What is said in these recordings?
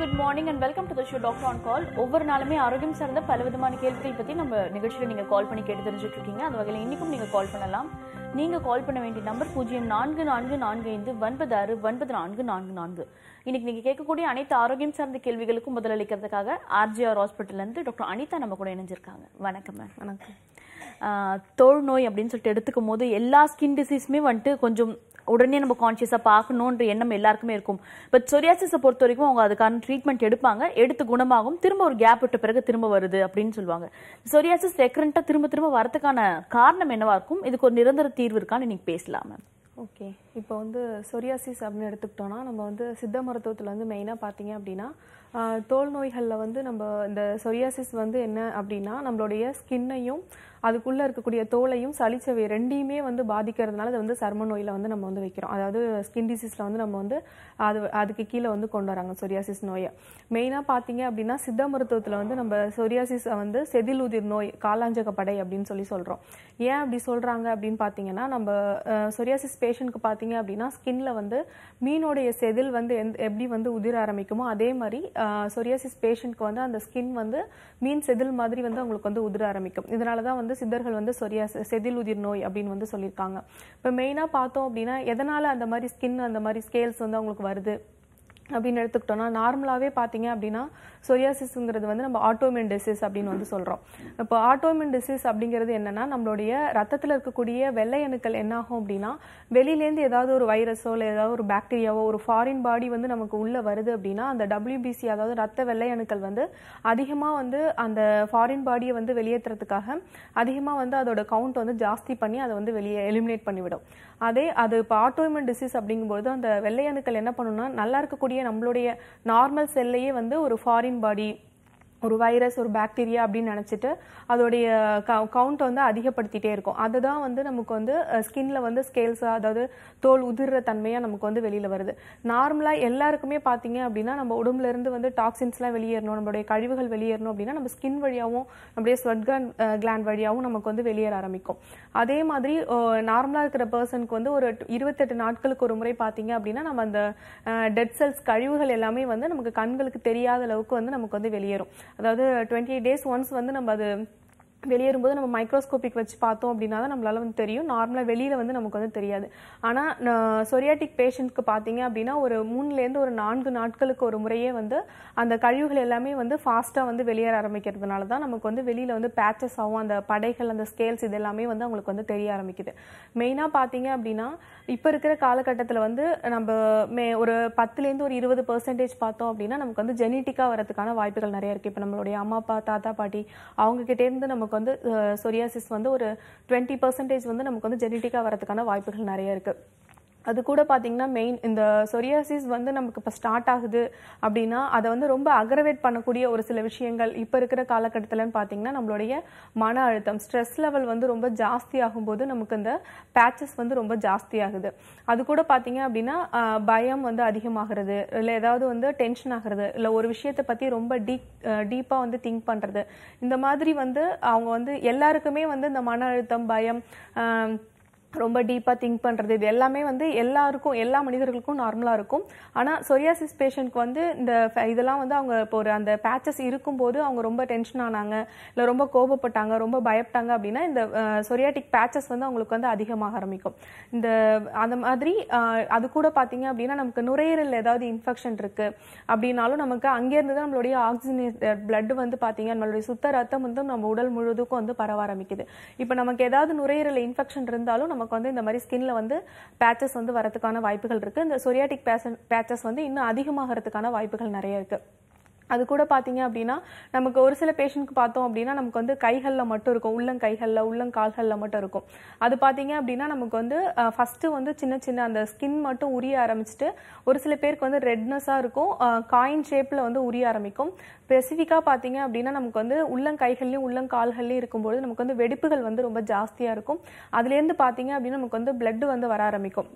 Good morning and welcome to the show doctor on call ஒவ்வொரு நாளுமே ஆரோக்கியம் சார்ந்த பல விதமான கேள்விகள் பற்றி நம்ம நிகழ்ச்சியில் நீங்கள் கால் பண்ணி கேட்டு தெரிஞ்சுட்டு இருக்கீங்க அந்த வகையில் இன்னைக்கும் நீங்கள் கால் பண்ணலாம் நீங்கள் கால் பண்ண வேண்டிய நம்பர் பூஜ்ஜியம் நான்கு நான்கு நான்கு ஐந்து ஒன்பது ஆறு ஒன்பது நான்கு நான்கு நான்கு இன்னைக்கு நீங்கள் கேட்கக்கூடிய அனைத்து ஆரோக்கியம் சார்ந்த கேள்விகளுக்கும் பதிலளிக்கிறதுக்காக ஆர்ஜிஆர் ஹாஸ்பிட்டல்லேருந்து டாக்டர் அனிதா நம்ம கூட இணைஞ்சிருக்காங்க வணக்கம் மேம் வணக்கம் ஆஹ் தோல் நோய் அப்படின்னு சொல்லிட்டு எடுத்துக்கும் போது எல்லா ஸ்கின் டிசீஸுமே வந்துட்டு கொஞ்சம் உடனே நம்ம கான்சியஸாக பார்க்கணுன்ற எண்ணம் எல்லாருக்குமே இருக்கும் பட் சொரியாசிஸை பொறுத்த வரைக்கும் அவங்க அதுக்கான ட்ரீட்மெண்ட் எடுப்பாங்க எடுத்து குணமாகும் திரும்ப ஒரு கேப் விட்ட பிறகு திரும்ப வருது அப்படின்னு சொல்லுவாங்க சொரியாசிஸ் ரெக்கரண்ட்டாக திரும்ப திரும்ப வரதுக்கான காரணம் என்னவா இருக்கும் இதுக்கு ஒரு நிரந்தர தீர்வு இருக்கான்னு இன்னைக்கு பேசலாம் மேம் ஓகே இப்போ வந்து சொரியாசிஸ் அப்படின்னு எடுத்துக்கிட்டோம்னா நம்ம வந்து சித்த மருத்துவத்தில் வந்து மெயினாக பார்த்தீங்க அப்படின்னா ஆஹ், தோல் நோய்களில் வந்து நம்ம இந்த சொரியாசிஸ் வந்து என்ன அப்படின்னா நம்மளுடைய ஸ்கின்னையும் அதுக்குள்ளே இருக்கக்கூடிய தோலையும் சளிச்சவை ரெண்டையுமே வந்து பாதிக்கிறதுனால அது வந்து சர்ம நோயில் வந்து நம்ம வந்து வைக்கிறோம் அதாவது ஸ்கின் டிசீஸில் வந்து நம்ம வந்து அது அதுக்கு கீழே வந்து கொண்டு வராங்க சொரியாசிஸ் நோயை மெயினாக பார்த்தீங்க அப்படின்னா சித்த மருத்துவத்தில் வந்து நம்ம சொரியாசிஸை வந்து செதிலுதிர் நோய் காலாஞ்சகப்படை அப்படின்னு சொல்லி சொல்கிறோம் ஏன் அப்படி சொல்கிறாங்க அப்படின்னு பார்த்தீங்கன்னா நம்ம சொரியாசிஸ் பேஷண்ட்க்கு பார்த்தீங்க அப்படின்னா ஸ்கின்ல வந்து மீனோடைய செதில் வந்து எந்த எப்படி வந்து உதிர ஆரம்பிக்குமோ அதே மாதிரி சொரியாசிஸ் பேஷண்ட்க்கு வந்து அந்த ஸ்கின் வந்து மீன் செதில் மாதிரி வந்து அவங்களுக்கு வந்து உதிர ஆரம்பிக்கும் இதனால தான் வந்து சித்தர்கள் வந்து சொரியாசி செதில் உதிர் நோய் அப்படின்னு வந்து சொல்லியிருக்காங்க இப்போ மெயினாக பார்த்தோம் அப்படின்னா எதனால் அந்த மாதிரி ஸ்கின் அந்த மாதிரி ஸ்கேல்ஸ் வந்து அவங்களுக்கு வருது அப்படின்னு எடுத்துக்கிட்டோம்னா நார்மலாகவே பார்த்தீங்க அப்படின்னா சொரியாசிஸ்ங்கிறது வந்து நம்ம ஆட்டோமின் டிசீஸ் அப்படின்னு வந்து சொல்கிறோம் இப்போ ஆட்டோமின் டிசீஸ் அப்படிங்கிறது என்னன்னா நம்மளுடைய ரத்தத்தில் இருக்கக்கூடிய வெள்ளை அணுக்கள் என்ன ஆகும் அப்படின்னா வெளியிலேருந்து ஏதாவது ஒரு வைரஸோ இல்லை ஏதாவது ஒரு பாக்டீரியாவோ ஒரு ஃபாரின் பாடி வந்து நமக்கு உள்ளே வருது அப்படின்னா அந்த WBC அதாவது ரத்த வெள்ளை அணுக்கள் வந்து அதிகமாக வந்து அந்த ஃபாரின் பாடியை வந்து வெளியேற்றுறதுக்காக அதிகமாக வந்து அதோட கவுண்ட் வந்து ஜாஸ்தி பண்ணி அதை வந்து வெளியே எலிமினேட் பண்ணிவிடும் அதே அது இப்போ ஆட்டோமின் டிசீஸ் அப்படிங்கும்போது அந்த வெள்ளை அணுக்கள் என்ன பண்ணுன்னா நல்லா இருக்கக்கூடிய நம்மளுடைய நார்மல் செல்லையே வந்து ஒரு ஃபாரின் பாடி ஒரு வைரஸ் ஒரு பாக்டீரியா அப்படின்னு நினச்சிட்டு அதோடைய கவுண்ட் வந்து அதிகப்படுத்திட்டே இருக்கும் அதுதான் வந்து நமக்கு வந்து ஸ்கின்ல வந்து ஸ்கேல்ஸாக அதாவது தோல் உதிர்ற தன்மையாக நமக்கு வந்து வெளியில் வருது நார்மலாக எல்லாருக்குமே பார்த்தீங்க அப்படின்னா நம்ம உடம்புல இருந்து வந்து டாக்ஸின்ஸ்லாம் வெளியேறணும் நம்மளுடைய கழிவுகள் வெளியேறணும் அப்படின்னா நம்ம ஸ்கின் வழியாகவும் நம்மளுடைய ஸ்வெட் கிளாண்ட் கிளாண்ட் வழியாகவும் நமக்கு வந்து வெளியேற ஆரம்பிக்கும் அதே மாதிரி நார்மலாக இருக்கிற பர்சனுக்கு வந்து ஒரு இருபத்தெட்டு நாட்களுக்கு ஒரு முறை பார்த்தீங்க அப்படின்னா நம்ம அந்த டெட் செல்ஸ் கழிவுகள் எல்லாமே வந்து நமக்கு கண்களுக்கு தெரியாத அளவுக்கு வந்து நமக்கு வந்து வெளியேறும் அதாவது டுவெண்ட்டி எயிட் டேஸ் ஒன்ஸ் வந்து நம்ம அது வெளியேறும்போது நம்ம மைக்ரோஸ்கோபிக் வச்சு பார்த்தோம் அப்படின்னா தான் நம்மளால வந்து தெரியும் நார்மலாக வெளியில வந்து நமக்கு வந்து தெரியாது ஆனால் சொரியாட்டிக் பேஷண்ட்க்கு பார்த்தீங்க அப்படின்னா ஒரு மூணுலேருந்து ஒரு நான்கு நாட்களுக்கு ஒரு முறையே வந்து அந்த கழிவுகள் எல்லாமே வந்து ஃபாஸ்ட்டாக வந்து வெளியேற ஆரம்பிக்கிறதுனால தான் நமக்கு வந்து வெளியில வந்து பேச்சஸ் ஆகும் அந்த படைகள் அந்த ஸ்கேல்ஸ் இது எல்லாமே வந்து அவங்களுக்கு வந்து தெரிய ஆரம்பிக்குது மெயினாக பார்த்தீங்க அப்படின்னா இப்போ இருக்கிற காலகட்டத்தில் வந்து நம்ம மே ஒரு பத்துலேருந்து ஒரு இருபது பர்சன்டேஜ் பார்த்தோம் அப்படின்னா நமக்கு வந்து ஜெனட்டிக்காக வரதுக்கான வாய்ப்புகள் நிறைய இருக்குது இப்போ நம்மளுடைய அம்மா அப்பா தாத்தா பாட்டி அவங்க கிட்டே இருந்து நமக்கு வந்து சொரியாசிஸ் வந்து ஒரு டுவெண்ட்டி பர்சன்டேஜ் வந்து நமக்கு வந்து ஜெனட்டிக்காக வரதுக்கான வாய்ப்புகள் நிறைய இருக்குது அது கூட பார்த்தீங்கன்னா மெயின் இந்த சொரியாசிஸ் வந்து நமக்கு இப்போ ஸ்டார்ட் ஆகுது அப்படின்னா அதை வந்து ரொம்ப அக்ரவேட் பண்ணக்கூடிய ஒரு சில விஷயங்கள் இப்போ இருக்கிற காலகட்டத்தில்னு பார்த்தீங்கன்னா நம்மளுடைய மன அழுத்தம் ஸ்ட்ரெஸ் லெவல் வந்து ரொம்ப ஜாஸ்தி ஆகும்போது நமக்கு இந்த பேச்சஸ் வந்து ரொம்ப ஜாஸ்தி ஆகுது அது கூட பார்த்தீங்க அப்படின்னா ஆஹ், பயம் வந்து அதிகமாகிறது இல்லை ஏதாவது வந்து டென்ஷன் ஆகுறது இல்லை ஒரு விஷயத்தை பற்றி ரொம்ப டீப் டீப்பாக வந்து திங்க் பண்ணுறது இந்த மாதிரி வந்து அவங்க வந்து எல்லாருக்குமே வந்து இந்த மன அழுத்தம் பயம் ஆஹ், ரொம்ப டீப்பாக திங்க் பண்ணுறது இது எல்லாமே வந்து எல்லாருக்கும் எல்லா மனிதர்களுக்கும் நார்மலாக இருக்கும் ஆனால் சொரியாசிஸ் பேஷண்ட்க்கு வந்து இந்த ஃப- இதெல்லாம் வந்து அவங்க இப்போ ஒரு அந்த பேச்சஸ் இருக்கும்போது அவங்க ரொம்ப டென்ஷன் ஆனாங்க இல்லை ரொம்ப கோபப்பட்டாங்க ரொம்ப பயப்பட்டாங்க அப்படின்னா இந்த சொரியாட்டிக் பேச்சஸ் வந்து அவங்களுக்கு வந்து அதிகமாக ஆரம்பிக்கும் இந்த அந்த மாதிரி அஹ், அது கூட பார்த்தீங்க அப்படின்னா நமக்கு நுரையீரல் ஏதாவது இன்ஃபெக்ஷன் இருக்கு அப்படின்னாலும் நமக்கு அங்கேருந்து தான் நம்மளுடைய ஆக்சிஜனேட் பிளட் வந்து பார்த்தீங்க நம்மளுடைய சுத்த ரத்தம் வந்து நம்ம உடல் முழுவதுக்கும் வந்து பரவ ஆரம்பிக்குது இப்போ நமக்கு ஏதாவது நுரையீரல் இன்ஃபெக்ஷன் இருந்தாலும் நமக்கு வந்து இந்த மாதிரி ஸ்கின்ல வந்து பேச்சஸ் வந்து வரதுக்கான வாய்ப்புகள் இருக்கு இந்த சொரியாட்டிக் பேச்சஸ் வந்து இன்னும் அதிகமாகறதுக்கான வாய்ப்புகள் நிறைய இருக்கு அது கூட பார்த்தீங்க அப்படின்னா நமக்கு ஒரு சில பேஷண்ட்க்கு பார்த்தோம் அப்படின்னா நமக்கு வந்து கைகளில் மட்டும் இருக்கும் உள்ளங்கைகளில் உள்ளங்கால்களில் மட்டும் இருக்கும் அது பார்த்தீங்க அப்படின்னா நமக்கு வந்து ஃபஸ்ட்டு வந்து சின்ன சின்ன அந்த ஸ்கின் மட்டும் உரிய ஆரம்பிச்சுட்டு ஒரு சில பேருக்கு வந்து ரெட்னஸாக இருக்கும் காயின் ஷேப்பில் வந்து உரிய ஆரம்பிக்கும் ஸ்பெசிஃபிக்காக பார்த்தீங்க அப்படின்னா நமக்கு வந்து உள்ளங்கைகள்லையும் உள்ளங்கால்கள்லையும் இருக்கும்போது நமக்கு வந்து வெடிப்புகள் வந்து ரொம்ப ஜாஸ்தியாக இருக்கும் அதுலேருந்து பார்த்தீங்க அப்படின்னா நமக்கு வந்து blood வந்து வர ஆரம்பிக்கும்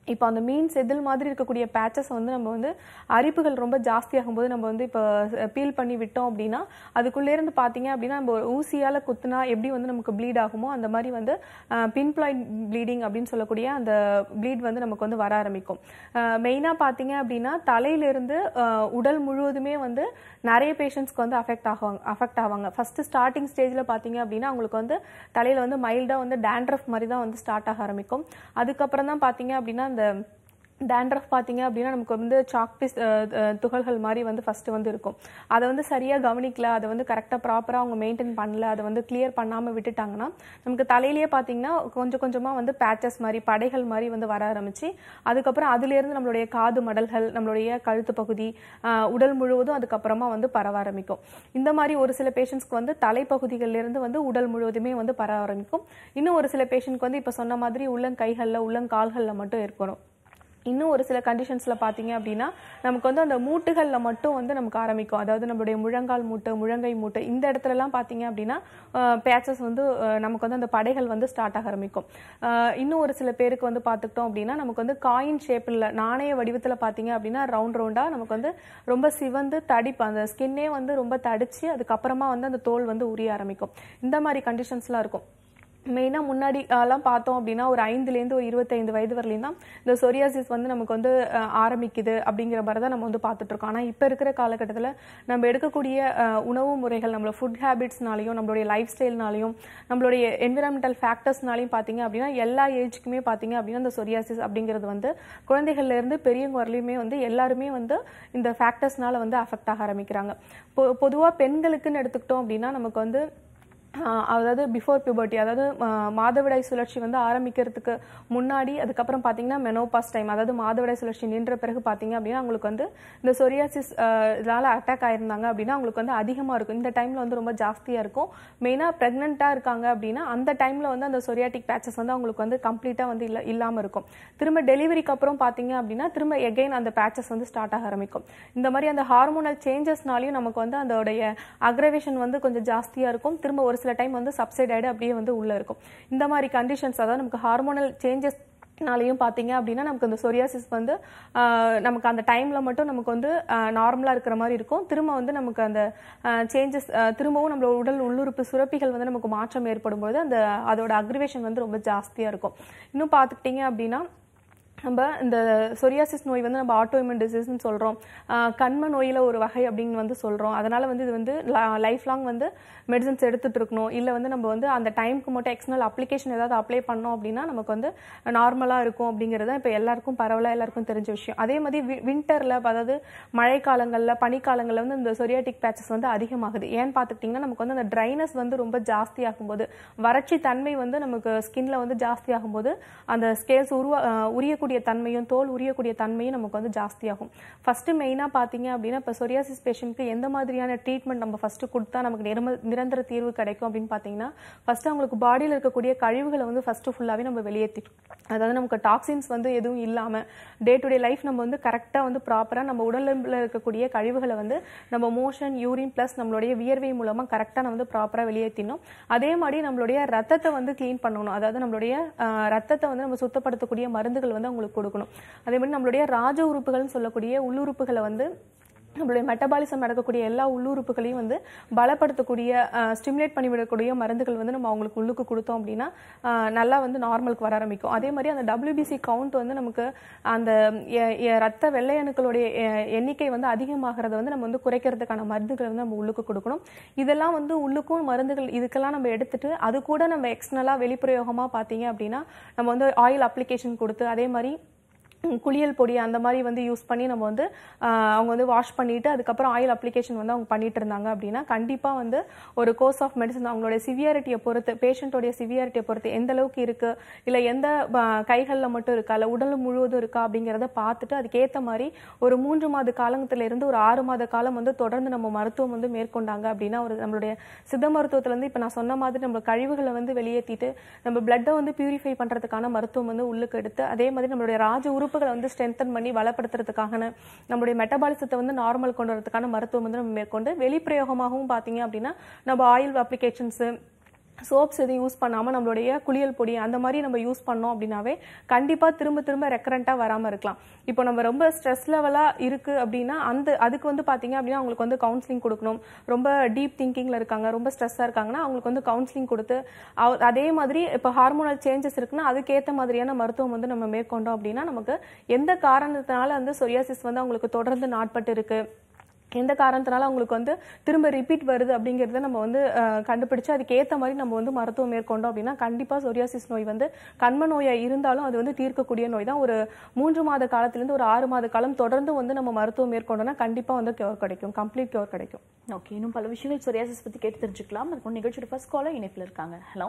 இப்போ அந்த மீன் செதில் மாதிரி இருக்கக்கூடிய பேச்சஸ் வந்து நம்ம வந்து அரிப்புகள் ரொம்ப ஜாஸ்தியாகும் போது நம்ம வந்து இப்போ பீல் பண்ணி விட்டோம் அப்படின்னா அதுக்குள்ளே இருந்து பார்த்தீங்க அப்படின்னா நம்ம ஒரு ஊசியால் குத்துனா எப்படி வந்து நமக்கு ப்ளீட் ஆகுமோ அந்த மாதிரி வந்து பின்ப்ளாய்ட் ப்ளீடிங் அப்படின்னு சொல்லக்கூடிய அந்த ப்ளீட் வந்து நமக்கு வந்து வர ஆரம்பிக்கும் மெயினாக பார்த்தீங்க அப்படின்னா தலையிலிருந்து அஹ், உடல் முழுவதுமே வந்து நிறைய பேஷண்ட்ஸ்க்கு வந்து அஃபெக்ட் ஆகுவாங்க அஃபெக்ட் ஆவாங்க ஃபர்ஸ்ட் ஸ்டார்டிங் ஸ்டேஜில் பார்த்தீங்க அப்படின்னா அவங்களுக்கு வந்து தலையில் வந்து மைல்டாக வந்து டேண்ட்ரஃப் மாதிரி தான் வந்து ஸ்டார்ட் ஆக ஆரம்பிக்கும் அதுக்கப்புறம் தான் பார்த்தீங்க அப்படின்னா இந்த டேண்ட்ரஃப் பார்த்தீங்க அப்படின்னா நமக்கு வந்து சாக் பீஸ் துகள்கள் மாதிரி வந்து ஃபர்ஸ்ட் வந்து இருக்கும் அதை வந்து சரியாக கவனிக்கல அதை வந்து கரெக்டாக ப்ராப்பராக அவங்க மெயின்டைன் பண்ணல அதை வந்து கிளியர் பண்ணாமல் விட்டுட்டாங்கன்னா நமக்கு தலையிலேயே பார்த்தீங்கன்னா கொஞ்சம் கொஞ்சமாக வந்து பேச்சஸ் மாதிரி படைகள் மாதிரி வந்து வர ஆரம்பிச்சு அதுக்கப்புறம் அதுலேருந்து நம்மளுடைய காது மடல்கள் நம்மளுடைய கழுத்து பகுதி ஆஹ், உடல் முழுவதும் அதுக்கப்புறமா வந்து பரவ ஆரம்பிக்கும் இந்த மாதிரி ஒரு சில பேஷண்ட்ஸ்க்கு வந்து தலைப்பகுதிகள்ல இருந்து வந்து உடல் முழுவதுமே வந்து பரவ ஆரம்பிக்கும் இன்னும் ஒரு சில பேஷண்ட்க்கு வந்து இப்போ சொன்ன மாதிரி உள்ளங்கைகளில் உள்ளங்கால்களில் மட்டும் இருக்கணும் இன்னும் ஒரு சில கண்டிஷன்ஸில் பார்த்தீங்க அப்படின்னா நமக்கு வந்து அந்த மூட்டுகளில் மட்டும் வந்து நமக்கு ஆரம்பிக்கும் அதாவது நம்மளுடைய முழங்கால் மூட்டு முழங்கை மூட்டு இந்த இடத்துலலாம் பார்த்தீங்க அப்படின்னா பேச்சஸ் வந்து அஹ், நமக்கு வந்து அந்த படைகள் வந்து ஸ்டார்ட் ஆக ஆரம்பிக்கும் அஹ், இன்னும் ஒரு சில பேருக்கு வந்து பார்த்துக்கிட்டோம் அப்படின்னா நமக்கு வந்து காயின் ஷேப்பில் நாணய வடிவத்தில் பார்த்தீங்க அப்படின்னா ரவுண்ட் ரவுண்டாக நமக்கு வந்து ரொம்ப சிவந்து தடிப்பு அந்த ஸ்கின்னே வந்து ரொம்ப தடிச்சு அதுக்கப்புறமா வந்து அந்த தோல் வந்து உரிய ஆரம்பிக்கும் இந்த மாதிரி கண்டிஷன்ஸ்லாம் இருக்கும் மெயினாக முன்னாடி எல்லாம் பார்த்தோம் அப்படின்னா ஒரு ஐந்துலேருந்து ஒரு இருபத்தைந்து வயது வரலையும் தான் இந்த சொரியாசிஸ் வந்து நமக்கு வந்து அஹ், ஆரம்பிக்குது அப்படிங்கிற மாதிரி தான் நம்ம வந்து பார்த்துட்டு இருக்கோம் ஆனால் இப்போ இருக்கிற காலகட்டத்தில் நம்ம எடுக்கக்கூடிய அஹ், உணவு முறைகள் நம்மளோட ஃபுட் ஹேபிட்ஸ்னாலையும் நம்மளுடைய லைஃப் ஸ்டைல்னாலையும் நம்மளுடைய என்விரான்மெண்டல் ஃபேக்டர்ஸ்னாலையும் பார்த்தீங்க அப்படின்னா எல்லா ஏஜ்க்குமே பார்த்தீங்க அப்படின்னா இந்த சொரியாசிஸ் அப்படிங்கிறது வந்து குழந்தைகள்ல இருந்து பெரியவங்க வரலையுமே வந்து எல்லாருமே வந்து இந்த ஃபேக்டர்ஸ்னால வந்து அஃபெக்ட் ஆக ஆரம்பிக்கிறாங்க பொ பொதுவாக பெண்களுக்குன்னு எடுத்துக்கிட்டோம் அப்படின்னா நமக்கு வந்து ஆஹ் அதாவது பிஃபோர் பியூபர்ட்டி அதாவது ஆஹ் மாதவிடாய் சுழற்சி வந்து ஆரம்பிக்கிறதுக்கு முன்னாடி அதுக்கப்புறம் பார்த்தீங்கன்னா மெனோபாஸ் டைம் அதாவது மாதவிடாய் சுழற்சி நின்ற பிறகு பார்த்தீங்க அப்படின்னா அவங்களுக்கு வந்து இந்த சொரியாசிஸ் இதனால அட்டாக் ஆயிருந்தாங்க அப்படின்னா அவங்களுக்கு வந்து அதிகமாக இருக்கும் இந்த டைமில் வந்து ரொம்ப ஜாஸ்தியாக இருக்கும் மெயினாக ப்ரெக்னெண்ட்டாக இருக்காங்க அப்படின்னா அந்த டைமில் வந்து அந்த சொரியாட்டிக் பேச்சஸ் வந்து அவங்களுக்கு வந்து கம்ப்ளீட்டாக வந்து இல்லை இல்லாமல் இருக்கும் திரும்ப டெலிவரிக்கு அப்புறம் பார்த்தீங்க அப்படின்னா திரும்ப எகைன் அந்த பேச்சஸ் வந்து ஸ்டார்ட் ஆக ஆரம்பிக்கும் இந்த மாதிரி அந்த ஹார்மோனல் சேஞ்சஸ்னாலையும் நமக்கு வந்து அதோடைய அக்ரவேஷன் வந்து கொஞ்சம் ஜாஸ்தியாக இருக்கும் திரும்ப ஒரு சில டைம் வந்து சப்சைட் ஆகிடு அப்படியே வந்து உள்ளே இருக்கும் இந்த மாதிரி கண்டிஷன்ஸ் அதாவது நமக்கு ஹார்மோனல் சேஞ்சஸ் நாளையும் பார்த்தீங்க அப்படின்னா நமக்கு இந்த சொரியாசிஸ் வந்து ஆஹ், நமக்கு அந்த டைமில் மட்டும் நமக்கு வந்து நார்மலாக இருக்கிற மாதிரி இருக்கும் திரும்ப வந்து நமக்கு அந்த சேஞ்சஸ் திரும்பவும் நம்மளோட உடல் உள்ளுறுப்பு சுரப்பிகள் வந்து நமக்கு மாற்றம் ஏற்படும் பொழுது அந்த அதோட அக்ரிவேஷன் வந்து ரொம்ப ஜாஸ்தியாக இருக்கும் இன்னும் பார்த்துக்கிட்டிங்க அப்படின்னா நம்ம இந்த சொரியாசிஸ் நோய் வந்து நம்ம ஆட்டோஇம்யூன் டிசீஸ்னு சொல்கிறோம் கண்ம நோயில் ஒரு வகை அப்படின்னு வந்து சொல்கிறோம் அதனால் வந்து இது வந்து லைஃப் லாங் வந்து மெடிசன்ஸ் எடுத்துட்டு இருக்கணும் இல்லை வந்து நம்ம வந்து அந்த டைமுக்கு மட்டும் எக்ஸ்டர்னல் அப்ளிகேஷன் ஏதாவது அப்ளை பண்ணோம் அப்படின்னா நமக்கு வந்து நார்மலாக இருக்கும் அப்படிங்கிறது தான் இப்போ எல்லாருக்கும் பரவலாக எல்லாருக்கும் தெரிஞ்ச விஷயம் அதே மாதிரி வின்டரில் அதாவது மழைக்காலங்களில் பனிக்காலங்களில் வந்து இந்த சொரியாட்டிக் பேச்சஸ் வந்து அதிகமாகுது ஏன்னு பார்த்துக்கிட்டிங்கன்னா நமக்கு வந்து அந்த ட்ரைனஸ் வந்து ரொம்ப ஜாஸ்தி ஆகும்போது வறட்சி தன்மை வந்து நமக்கு ஸ்கின்ல வந்து ஜாஸ்தி ஆகும்போது அந்த ஸ்கேல்ஸ் உருவா அஹ் உரியக்கூடிய தன்மையும் தோல் உரியக்கூடிய தன்மையும் நமக்கு வந்து ஜாஸ்தியாகும் ஃபர்ஸ்ட் மெயினாக பார்த்தீங்க அப்படின்னா இப்போ சொரியாசிஸ் பேஷண்ட்க்கு எந்த மாதிரியான ட்ரீட்மெண்ட் நம்ம ஃபர்ஸ்ட் கொடுத்தா நமக்கு நிரம நிரந்தர தீர்வு கிடைக்கும் அப்படின்னு பார்த்தீங்கன்னா ஃபர்ஸ்ட் அவங்களுக்கு பாடியில் இருக்கக்கூடிய கழிவுகளை வந்து ஃபர்ஸ்ட் ஃபுல்லாகவே நம்ம வெளியேற்றிட்டோம் அதாவது நமக்கு டாக்ஸின்ஸ் வந்து எதுவும் இல்லாமல் டே டு டே லைஃப் நம்ம வந்து கரெக்டாக வந்து ப்ராப்பராக நம்ம உடலில் இருக்கக்கூடிய கழிவுகளை வந்து நம்ம மோஷன் யூரின் ப்ளஸ் நம்மளுடைய வியர்வை மூலமாக கரெக்டாக நம்ம வந்து ப்ராப்பராக வெளியேற்றினோம் அதே மாதிரி நம்மளுடைய ரத்தத்தை வந்து க்ளீன் பண்ணணும் அதாவது நம்மளுடைய ஆஹ், ரத்தத்தை வந்து நம்ம சுத்தப்படுத்தக்கூடிய மருந்துகள் வந்து அவங்களுக்கு கொடுக்கணும் அதே மாதிரி நம்மளுடைய ராஜ உறுப்புகள்னு சொல்லக்கூடிய உள்ளுறுப்புகளை வந்து நம்மளுடைய மெட்டபாலிசம் நடக்கக்கூடிய எல்லா உள்ளுறுப்புகளையும் வந்து பலப்படுத்தக்கூடிய ஸ்டிமுலேட் பண்ணிவிடக்கூடிய மருந்துகள் வந்து நம்ம அவங்களுக்கு உள்ளுக்கு கொடுத்தோம் அப்படின்னா ஆஹ், நல்லா வந்து நார்மலுக்கு வர ஆரம்பிக்கும் அதே மாதிரி அந்த டபிள்யூபிசி கவுண்ட் வந்து நமக்கு அந்த எ- எ- ரத்த வெள்ளை அணுக்களுடைய எ- எண்ணிக்கை வந்து அதிகமாகிறத வந்து நம்ம வந்து குறைக்கிறதுக்கான மருந்துகள் வந்து நம்ம உள்ளுக்கு கொடுக்கணும் இதெல்லாம் வந்து உள்ளுக்கும் மருந்துகள் இதுக்கெல்லாம் நம்ம எடுத்துட்டு அது கூட நம்ம எக்ஸ்டர்னலாக வெளிப்பிரயோகமாக பார்த்தீங்க அப்படின்னா நம்ம வந்து ஆயில் அப்ளிகேஷன் கொடுத்து அதே மாதிரி ம், குளியல் பொடி அந்த மாதிரி வந்து யூஸ் பண்ணி நம்ம வந்து ஆஹ், அவங்க வந்து வாஷ் பண்ணிட்டு அதுக்கப்புறம் ஆயில் அப்ளிகேஷன் வந்து அவங்க பண்ணிட்டு இருந்தாங்க அப்படின்னா கண்டிப்பாக வந்து ஒரு கோர்ஸ் ஆஃப் மெடிசன் அவங்களுடைய சிவியாரிட்டியை பொறுத்து பேஷண்ட்டோடைய சிவியாரிட்டியை பொறுத்து எந்த அளவுக்கு இருக்கு இல்லை எந்த கைகளில் மட்டும் இருக்கா இல்லை உடல் முழுவதும் இருக்கா அப்படிங்கிறத பார்த்துட்டு அதுக்கேற்ற மாதிரி ஒரு மூன்று மாத காலத்துல இருந்து ஒரு ஆறு மாத காலம் வந்து தொடர்ந்து நம்ம மருத்துவம் வந்து மேற்கொண்டாங்க அப்படின்னா ஒரு நம்மளுடைய சித்த மருத்துவத்துல இருந்து இப்போ நான் சொன்ன மாதிரி நம்ம கழிவுகளை வந்து வெளியேற்றிட்டு நம்ம பிளட்டை வந்து பியூரிஃபை பண்றதுக்கான மருத்துவம் வந்து உள்ளுக்கு எடுத்து அதே மாதிரி நம்மளுடைய ராஜ உறுப்புகளை வந்து ஸ்ட்ரென்தன் பண்ணி பலப்படுத்துறதுக்கான நம்மளுடைய மெட்டபாலிசத்தை வந்து நார்மல் கொண்டு வரதுக்கான மருத்துவம் வந்து நம்ம மேற்கொண்டு வெளிப்பிரயோகமாகவும் பார்த்தீங்க அப்படின்னா நம்ம ஆயில் அப்ளிகேஷன்ஸு சோப்ஸ் எதுவும் யூஸ் பண்ணாமல் நம்மளுடைய குளியல் பொடி அந்த மாதிரி நம்ம யூஸ் பண்ணோம் அப்படின்னாவே கண்டிப்பாக திரும்ப திரும்ப ரெக்கரண்ட்டாக வராமல் இருக்கலாம் இப்போ நம்ம ரொம்ப ஸ்ட்ரெஸ் லெவலாக இருக்குது அப்படின்னா அந்த அதுக்கு வந்து பார்த்தீங்க அப்படின்னா அவங்களுக்கு வந்து கவுன்சிலிங் கொடுக்கணும் ரொம்ப டீப் திங்கிங்கில் இருக்காங்க ரொம்ப ஸ்ட்ரெஸ்ஸாக இருக்காங்கன்னா அவங்களுக்கு வந்து கவுன்சிலிங் கொடுத்து அவ- அதே மாதிரி இப்போ ஹார்மோனல் சேஞ்சஸ் இருக்குன்னா அதுக்கேற்ற மாதிரியான மருத்துவம் வந்து நம்ம மேற்கொண்டோம் அப்படின்னா நமக்கு எந்த காரணத்தினால வந்து சொரியாசிஸ் வந்து அவங்களுக்கு தொடர்ந்து நாட்பட்டு இருக்கு எந்த காரணத்தினால அவங்களுக்கு வந்து திரும்ப ரிப்பீட் வருது அப்படிங்கிறத நம்ம வந்து அஹ், கண்டுபிடிச்சு அதுக்கு ஏற்ற மாதிரி நம்ம வந்து மருத்துவம் மேற்கொண்டோம் அப்படின்னா கண்டிப்பாக சொரியாசிஸ் நோய் வந்து கண்ம நோயா இருந்தாலும் அது வந்து தீர்க்கக்கூடிய நோய் தான் ஒரு மூன்று மாத காலத்திலேருந்து ஒரு ஆறு மாத காலம் தொடர்ந்து வந்து நம்ம மருத்துவம் மேற்கொண்டோம்னா கண்டிப்பாக வந்து கியூர் கிடைக்கும் கம்ப்ளீட் கியூர் கிடைக்கும் ஓகே இன்னும் பல விஷயங்கள் சொரியாசிஸ் பத்தி கேட்டு தெரிஞ்சுக்கலாம் அதுக்கு நிகழ்ச்சியோட ஃபர்ஸ்ட் காலர் இணைப்புல இருக்காங்க ஹலோ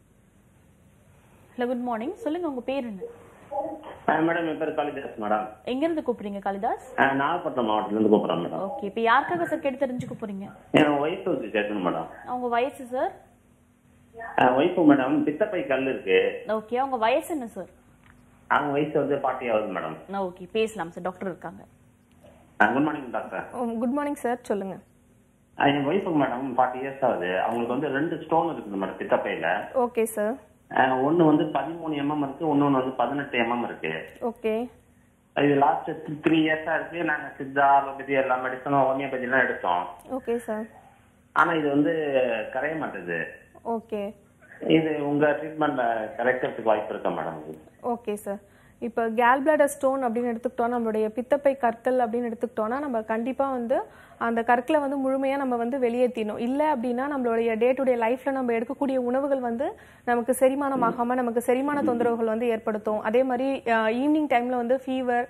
ஹலோ குட் மார்னிங் சொல்லுங்க உங்க பேர் என்ன மேடம் என் பேர் காளிதாஸ் மேடம் எங்க இருந்து கூப்பிடுறீங்க காளிதாஸ் அஹ் நாகப்பட்டினம் மாவட்டத்துல இருந்து கூப்பிடுறேன் மேடம் ஓகே இப்போ யாருக்காக சார் கேட்டு தெரிஞ்சுக்க போறீங்க என் ஒய்ஃபுக்கு கேட்கணும் மேடம் அவங்க வயசு சார் ஒய்ஃபு மேடம் பித்தப்பை கல் இருக்கு ஓகே அவங்க வயசு என்ன சார் அவங்க வயசு வந்து ஃபார்ட்டி ஆகுது மேடம் ஓகே பேசலாம் சார் டாக்டர் இருக்காங்க good morning doctor good morning sir சொல்லுங்க அஹ் என் ஒய்ஃபுக்கு மேடம் ஃபார்ட்டி இயர்ஸ் ஆகுது அவங்களுக்கு வந்து ரெண்டு ஸ்டோன் இருக்குது மேடம் பித்தப்பையில ஓகே சார் அஹ் ஒண்ணு வந்து பதிமூணு எம்எம் இருக்கு இன்னொன்னு வந்து பதினெட்டு எம்எம் இருக்கு ஓகே இது லாஸ்ட் த்ரீ இயர்ஸா இருக்கு நாங்க சித்தா அலோபதி எல்லா மெடிசனும் ஹோமியோபதி எல்லாம் எடுத்தோம் ஓகே சார் ஆனா இது வந்து கரைய மாட்டேது ஓகே இது உங்க ட்ரீட்மெண்ட்ல கரைக்கிறதுக்கு வாய்ப்பு இருக்கா மேடம் ஓகே சார் இப்போ கேல் பிளாடர் ஸ்டோன் அப்படின்னு எடுத்துக்கிட்டோம் நம்மளுடைய பித்தப்பை கற்கள் அப்படின்னு எடுத்துக்கிட்டோம்னா நம்ம கண்டிப்பாக வந்து அந்த கற்களை வந்து முழுமையாக நம்ம வந்து வெளியேற்றினோம் இல்லை அப்படின்னா நம்மளுடைய டே டு டே லைஃப்பில் நம்ம எடுக்கக்கூடிய உணவுகள் வந்து நமக்கு செரிமானம் ஆகாமல் நமக்கு செரிமான தொந்தரவுகள் வந்து ஏற்படுத்தும் அதே மாதிரி ஈவினிங் டைமில் வந்து ஃபீவர்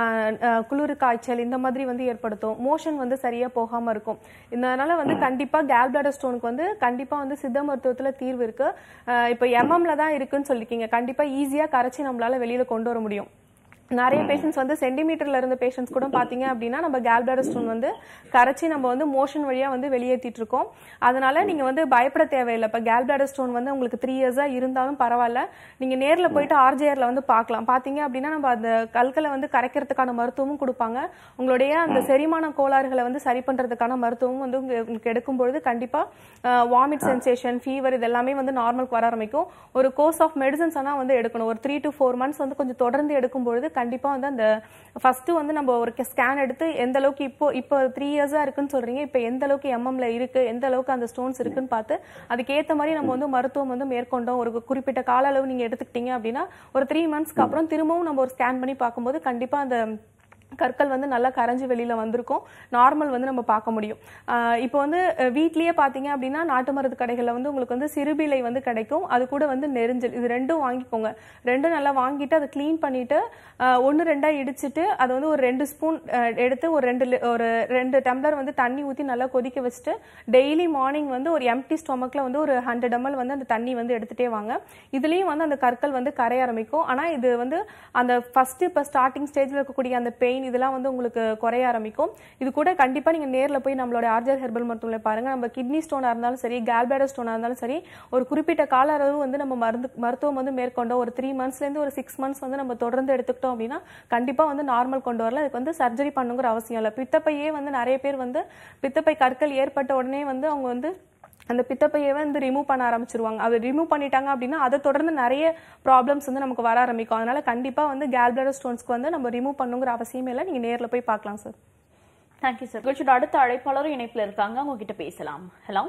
குளிர் காய்ச்சல் இந்த மாதிரி வந்து ஏற்படுத்தும் மோஷன் வந்து சரியாக போகாமல் இருக்கும் இதனால வந்து கண்டிப்பாக கேல் பிளாடர் ஸ்டோனுக்கு வந்து கண்டிப்பாக வந்து சித்த மருத்துவத்தில் தீர்வு இருக்கு அஹ் இப்போ எம்எம்ல தான் இருக்குன்னு சொல்லிருக்கீங்க கண்டிப்பாக ஈஸியாக கரைச்சி நம்மளால வெளியில கொண்டு வர முடியும் நிறைய பேஷண்ட்ஸ் வந்து சென்டிமீட்டர்ல இருந்த பேஷண்ட்ஸ் கூட பாத்தீங்க அப்படின்னா நம்ம கேல்பிளாடர் ஸ்டோன் வந்து கரைச்சி நம்ம வந்து மோஷன் வழியா வந்து வெளியேற்றிட்டு இருக்கோம் அதனால நீங்க வந்து பயப்பட தேவையில்லை இப்ப கேல்பிளாடர் ஸ்டோன் வந்து உங்களுக்கு த்ரீ இயர்ஸா இருந்தாலும் பரவாயில்ல நீங்க நேர்ல போயிட்டு ஆர்ஜேஆர்ல வந்து பார்க்கலாம் பாத்தீங்க அப்படின்னா நம்ம அந்த கற்களை வந்து கரைக்கிறதுக்கான மருத்துவமும் கொடுப்பாங்க உங்களுடைய அந்த செரிமான கோளாறுகளை வந்து சரி பண்றதுக்கான மருத்துவமும் வந்து உங்க- உங்களுக்கு எடுக்கும் பொழுது கண்டிப்பா வாமிட் சென்சேஷன் ஃபீவர் இது எல்லாமே வந்து நார்மலுக்கு வர ஆரம்பிக்கும் ஒரு கோர்ஸ் ஆஃப் மெடிசன்ஸ் ஆனா வந்து எடுக்கணும் ஒரு த்ரீ டு ஃபோர் மந்த்ஸ் வந்து கொஞ்சம் தொடர்ந்து எடுக்கும் பொழுது கண்டிப்பா வந்து அந்த ஃபர்ஸ்ட் வந்து நம்ம ஒரு ஸ்கேன் எடுத்து எந்த அளவுக்கு இப்போ இப்போ த்ரீ இயர்ஸா இருக்குன்னு சொல்றீங்க இப்போ எந்த அளவுக்கு எம்எம்ல இருக்கு எந்த அளவுக்கு அந்த ஸ்டோன்ஸ் இருக்குன்னு பார்த்து அதுக்கேற்ற மாதிரி நம்ம வந்து மருத்துவம் வந்து மேற்கொண்டோம் ஒரு குறிப்பிட்ட கால அளவு நீங்க எடுத்துக்கிட்டீங்க அப்படின்னா ஒரு த்ரீ மந்த்ஸ்க்கு அப்புறம் திரும்பவும் நம்ம ஒரு ஸ்கேன் பண்ணி பார்க்கும்போது கண்டிப்பா அந்த கற்கள் வந்து நல்லா கரைஞ்சு வெளியில வந்திருக்கும் நார்மல் வந்து நம்ம பார்க்க முடியும் ஆஹ் இப்போ வந்து அஹ், வீட்லயே பாத்தீங்க அப்படின்னா நாட்டு மருந்து கடைகள்ல வந்து உங்களுக்கு வந்து சிறுபிலை வந்து கிடைக்கும் அது கூட வந்து நெரிஞ்சல் இது ரெண்டும் வாங்கிக்கோங்க ரெண்டும் நல்லா வாங்கிட்டு அதை க்ளீன் பண்ணிட்டு ஆஹ், ஒண்ணு ரெண்டா இடிச்சிட்டு அதை வந்து ஒரு ரெண்டு ஸ்பூன் எடுத்து ஒரு ரெண்டு li- ஒரு ரெண்டு டம்ளர் வந்து தண்ணி ஊத்தி நல்லா கொதிக்க வச்சுட்டு டெய்லி மார்னிங் வந்து ஒரு எம்டி ஸ்டொமக்ல வந்து ஒரு ஹண்ட்ரட் எம்எல் வந்து அந்த தண்ணி வந்து எடுத்துட்டே வாங்க இதுலயும் வந்து அந்த கற்கள் வந்து கரைய ஆரம்பிக்கும் ஆனா இது வந்து அந்த ஃபர்ஸ்ட் இப்ப ஸ்டார்டிங் ஸ்டேஜ்ல இருக்கக்கூடிய அந்த பெயின் இதெல்லாம் வந்து உங்களுக்கு குறைய ஆரம்பிக்கும் இது கூட கண்டிப்பா நீங்க நேர்ல போய் நம்மளோட ஆர்ஜர் ஹெர்பல் மருத்துவமனை பாருங்க நம்ம கிட்னி ஸ்டோனா இருந்தாலும் சரி கேல்பேடர் ஸ்டோனா இருந்தாலும் சரி ஒரு குறிப்பிட்ட கால அளவு வந்து நம்ம மருந்து மருத்துவம் வந்து மேற்கொண்டோம் ஒரு த்ரீ மந்த்ஸ்ல இருந்து ஒரு சிக்ஸ் மந்த்ஸ் வந்து நம்ம தொடர்ந்து எடுத்துக்கிட்டோம் அப்படின்னா கண்டிப்பா வந்து நார்மல் கொண்டு வரலாம் இதுக்கு வந்து சர்ஜரி பண்ணுங்கிற அவசியம் இல்லை பித்தப்பையே வந்து நிறைய பேர் வந்து பித்தப்பை கற்கள் ஏற்பட்ட உடனே வந்து அவங்க வந்து அந்த பித்தப்பையை வந்து ரிமூவ் பண்ண ஆரம்பிச்சிருவாங்க அதை ரிமூவ் பண்ணிட்டாங்க அப்படின்னா அதை தொடர்ந்து நிறைய ப்ராப்ளம்ஸ் வந்து நமக்கு வர ஆரம்பிக்கும் அதனால கண்டிப்பா வந்து கேல்பிளடர் ஸ்டோன்ஸ்க்கு வந்து நம்ம ரிமூவ் பண்ணுங்கிற அவசியமே இல்லை நீங்க நேர்ல போய் பார்க்கலாம் சார் தேங்க்யூ சார் நிகழ்ச்சியோட அடுத்த அழைப்பாளரும் இணைப்புல இருக்காங்க அவங்க கிட்ட பேசலாம் ஹலோ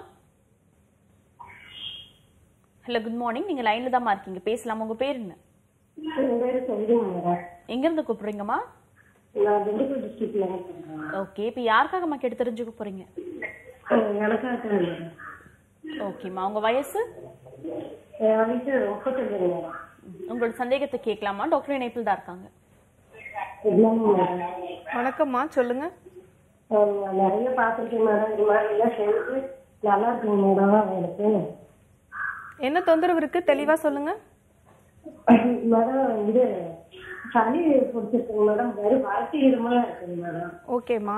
ஹலோ குட் மார்னிங் நீங்க லைன்ல தான் இருக்கீங்க பேசலாம் உங்க பேர் என்ன என் பேரு செல்விங்க மேடம் எங்க இருந்து கூப்பிடுறீங்கம்மா நான் திண்டுக்கல் டிஸ்ட்ரிக்ட்ல இருக்கேன் ஓகே இப்போ யாருக்காகம்மா கேட்டு தெரிஞ்சுக்க போறீங்க எனக்காக தான் மேடம் ஓகேம்மா உங்க வயசு என் வயசு முப்பத்தஞ்சுங்க மேடம் உங்களோட சந்தேகத்தை கேட்கலாமா டாக்டர் இணைப்பில் தான் இருக்காங்க இல்லைங்க மேடம் வணக்கம்மா சொல்லுங்க ஆஹ் நான் நிறைய பார்த்துருக்கேன் மேடம் இது மாதிரி எல்லாம் செஞ்சு நல்லா இருக்குங்க மேடம் எனக்கு என்ன தொந்தரவு இருக்கு தெளிவா சொல்லுங்க மேடம் இது சளி பிடிச்சிருக்குங்க மேடம் வெறும் வறட்டு இருமலா இருக்குங்க மேடம் ஓகேம்மா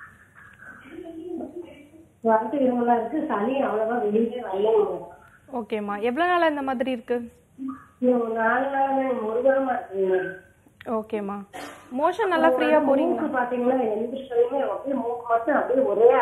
வறட்டு இருமலா இருக்கு சளி அவ்வளவா வெளியே வரலைங்க மேடம் ஓகேம்மா எவ்வளவு நாளா இந்த மாதிரி இருக்கு இது ஒரு நாலு நாள் ஒரு வாரமா இருக்குங்க மேடம் ஓகேம்மா மோஷன் நல்லா ஃப்ரீயா போறீங்களா மூக்கு பாத்தீங்கன்னா எந்திரிச்சதுமே அப்படியே மூக்கு மட்டும் அப்படியே ஒரே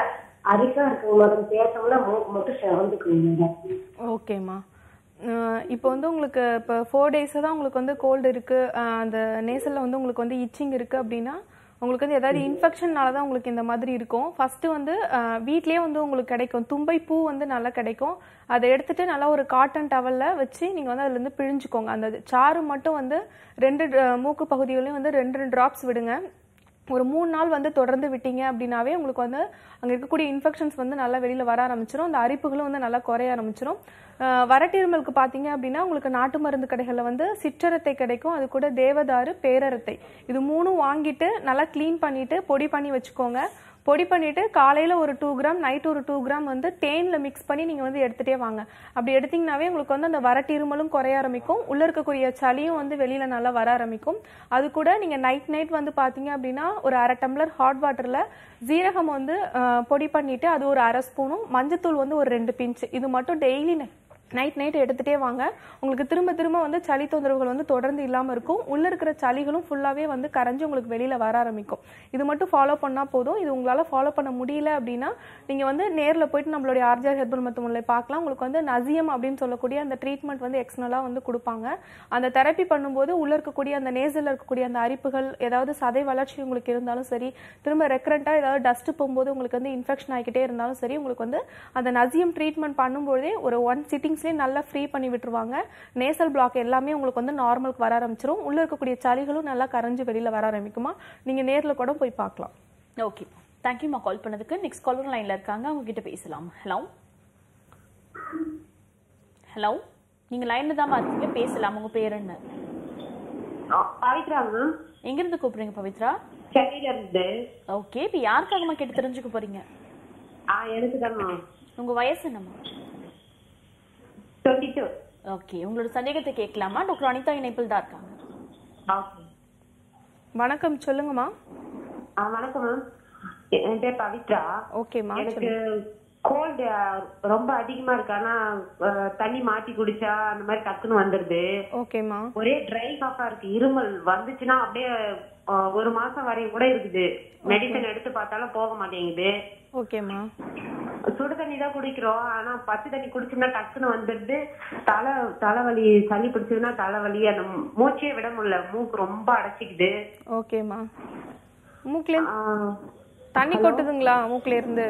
அரிக்கா இருக்குங்க மேடம் பேசவுல மூக்கு மட்டும் செவந்துக்குங்க மேடம் ஓகேம்மா அஹ் இப்போ வந்து உங்களுக்கு இப்போ ஃபோர் டேஸாக தான் உங்களுக்கு வந்து கோல்டு இருக்குது அந்த நேசலில் வந்து உங்களுக்கு வந்து இச்சிங் இருக்குது அப்படின்னா உங்களுக்கு வந்து ஏதாவது இன்ஃபெக்ஷன்னால தான் உங்களுக்கு இந்த மாதிரி இருக்கும் ஃபர்ஸ்ட் வந்து அஹ், வீட்லயே வந்து உங்களுக்கு கிடைக்கும் தும்பை பூ வந்து நல்லா கிடைக்கும் அதை எடுத்துட்டு நல்லா ஒரு காட்டன் டவல்ல வச்சு நீங்க வந்து அதுல இருந்து பிழிஞ்சுக்கோங்க அந்த சாறு மட்டும் வந்து ரெண்டு dr- மூக்கு பகுதிகளையும் வந்து ரெண்டு ரெண்டு டிராப்ஸ் விடுங்க ஒரு மூணு நாள் வந்து தொடர்ந்து விட்டீங்க அப்படின்னாவே உங்களுக்கு வந்து அங்கே இருக்கக்கூடிய இன்ஃபெக்ஷன்ஸ் வந்து நல்லா வெளியில் வர ஆரம்பிச்சிரும் அந்த அரிப்புகளும் வந்து நல்லா குறைய ஆரம்பிச்சிரும் அஹ் வறட்டிருமலுக்கு பார்த்தீங்க அப்படின்னா உங்களுக்கு நாட்டு மருந்து கடைகளில் வந்து சிற்றரத்தை கிடைக்கும் அது கூட தேவதாரு பேரரத்தை இது மூணும் வாங்கிட்டு நல்லா க்ளீன் பண்ணிட்டு பொடி பண்ணி வச்சுக்கோங்க பொடி பண்ணிட்டு காலையில ஒரு டூ கிராம் நைட் ஒரு டூ கிராம் வந்து தேன்ல மிக்ஸ் பண்ணி நீங்க வந்து எடுத்துட்டே வாங்க அப்படி எடுத்தீங்கன்னாவே உங்களுக்கு வந்து அந்த வறட்டு இருமலும் குறைய ஆரம்பிக்கும் உள்ள இருக்கக்கூடிய சளியும் வந்து வெளியில நல்லா வர ஆரம்பிக்கும் அது கூட நீங்க நைட் நைட் வந்து பாத்தீங்க அப்படின்னா ஒரு அரை டம்ளர் ஹாட் வாட்டர்ல ஜீரகம் வந்து அஹ், பொடி பண்ணிட்டு அது ஒரு அரை ஸ்பூனும் மஞ்சத்தூள் வந்து ஒரு ரெண்டு பிஞ்ச் இது மட்டும் டெய்லி நைட் நைட் எடுத்துட்டே வாங்க உங்களுக்கு திரும்ப திரும்ப வந்து சளி தொந்தரவுகள் வந்து தொடர்ந்து இல்லாம இருக்கும் உள்ள இருக்கிற சளிகளும் ஃபுல்லாவே வந்து கரைஞ்சு உங்களுக்கு வெளியில வர ஆரம்பிக்கும் இது மட்டும் ஃபாலோ பண்ணா போதும் இது உங்களால ஃபாலோ பண்ண முடியல அப்படின்னா நீங்க வந்து நேர்ல போயிட்டு நம்மளுடைய ஆர்ஜர் ஹெர்பல் மருத்துவமனை பார்க்கலாம் உங்களுக்கு வந்து நசியம் அப்படின்னு சொல்லக்கூடிய அந்த ட்ரீட்மெண்ட் வந்து எக்ஸ்னலா வந்து கொடுப்பாங்க அந்த தெரப்பி பண்ணும்போது உள்ள இருக்கக்கூடிய அந்த நேசல்ல இருக்கக்கூடிய அந்த அரிப்புகள் ஏதாவது சதை வளர்ச்சி உங்களுக்கு இருந்தாலும் சரி திரும்ப ரெக்கரண்டா ஏதாவது டஸ்ட் போகும்போது உங்களுக்கு வந்து இன்ஃபெக்ஷன் ஆகிக்கிட்டே இருந்தாலும் சரி உங்களுக்கு வந்து அந்த நசியம் ட்ரீட்மெண்ட் பண்ணும்போதே ஒரு ஒன் சிட்டிங்ஸ்லேயே நல்லா ஃப்ரீ பண்ணி விட்டுருவாங்க நேசல் பிளாக் எல்லாமே உங்களுக்கு வந்து நார்மலுக்கு வர ஆரம்பிச்சிரும் உள்ள இருக்கக்கூடிய சளிகளும் நல்லா கரைஞ்சு வெளியில வர ஆரம்பிக்குமா நீங்க நேர்ல கூட போய் பார்க்கலாம் ஓகே தேங்க்யூமா கால் பண்ணதுக்கு நெக்ஸ்ட் காலர் லைன்ல இருக்காங்க அவங்க கிட்ட பேசலாம் ஹலோ ஹலோ நீங்க லைன்ல தான் இருக்கீங்க பேசலாம் உங்க பேர் என்ன பவித்ராங்க எங்க இருந்து கூப்பிடுறீங்க பவித்ரா சென்னையில இருந்து ஓகே இப்போ யாருக்காகமா கேட்டு தெரிஞ்சுக்க போறீங்க ஆ எனக்கு தாங்க உங்க வயசு என்னம்மா டுவெண்ட்டி டூ ஓகே உங்களோட சந்தேகத்தை கேட்கலாமா டாக்டர் அனிதா இணைப்பில் தான் இருக்காங்க ஓகே வணக்கம் சொல்லுங்கம்மா ஆ வணக்கம் மேம் என் பேர் பவித்ரா ஓகேம்மா எனக்கு கோல்டு ரொம்ப அதிகமா இருக்கு ஆனா அஹ், தண்ணி மாத்தி குடிச்சா அந்த மாதிரி டக்குன்னு வந்துருது ஓகேம்மா ஒரே ட்ரை காஃபா இருக்கு இருமல் வந்துச்சுன்னா அப்படியே அஹ், ஒரு மாசம் வரையும் கூட இருக்குது மெடிசன் எடுத்து பார்த்தாலும் போக மாட்டேங்குது ஓகேம்மா சுடு தண்ணி தான் குடிக்கிறோம் ஆனா பச்சை தண்ணி குடிச்சோம்னா டக்குன்னு வந்துடுது தலை தலைவலி சளி பிடிச்சதுன்னா தலைவலி அந்த மூச்சே விட முடியல மூக்கு ரொம்ப அடைச்சிக்குது ஓகேம்மா மூக்குல ஆஹ், தண்ணி கொட்டுதுங்களா மூக்குல இருந்து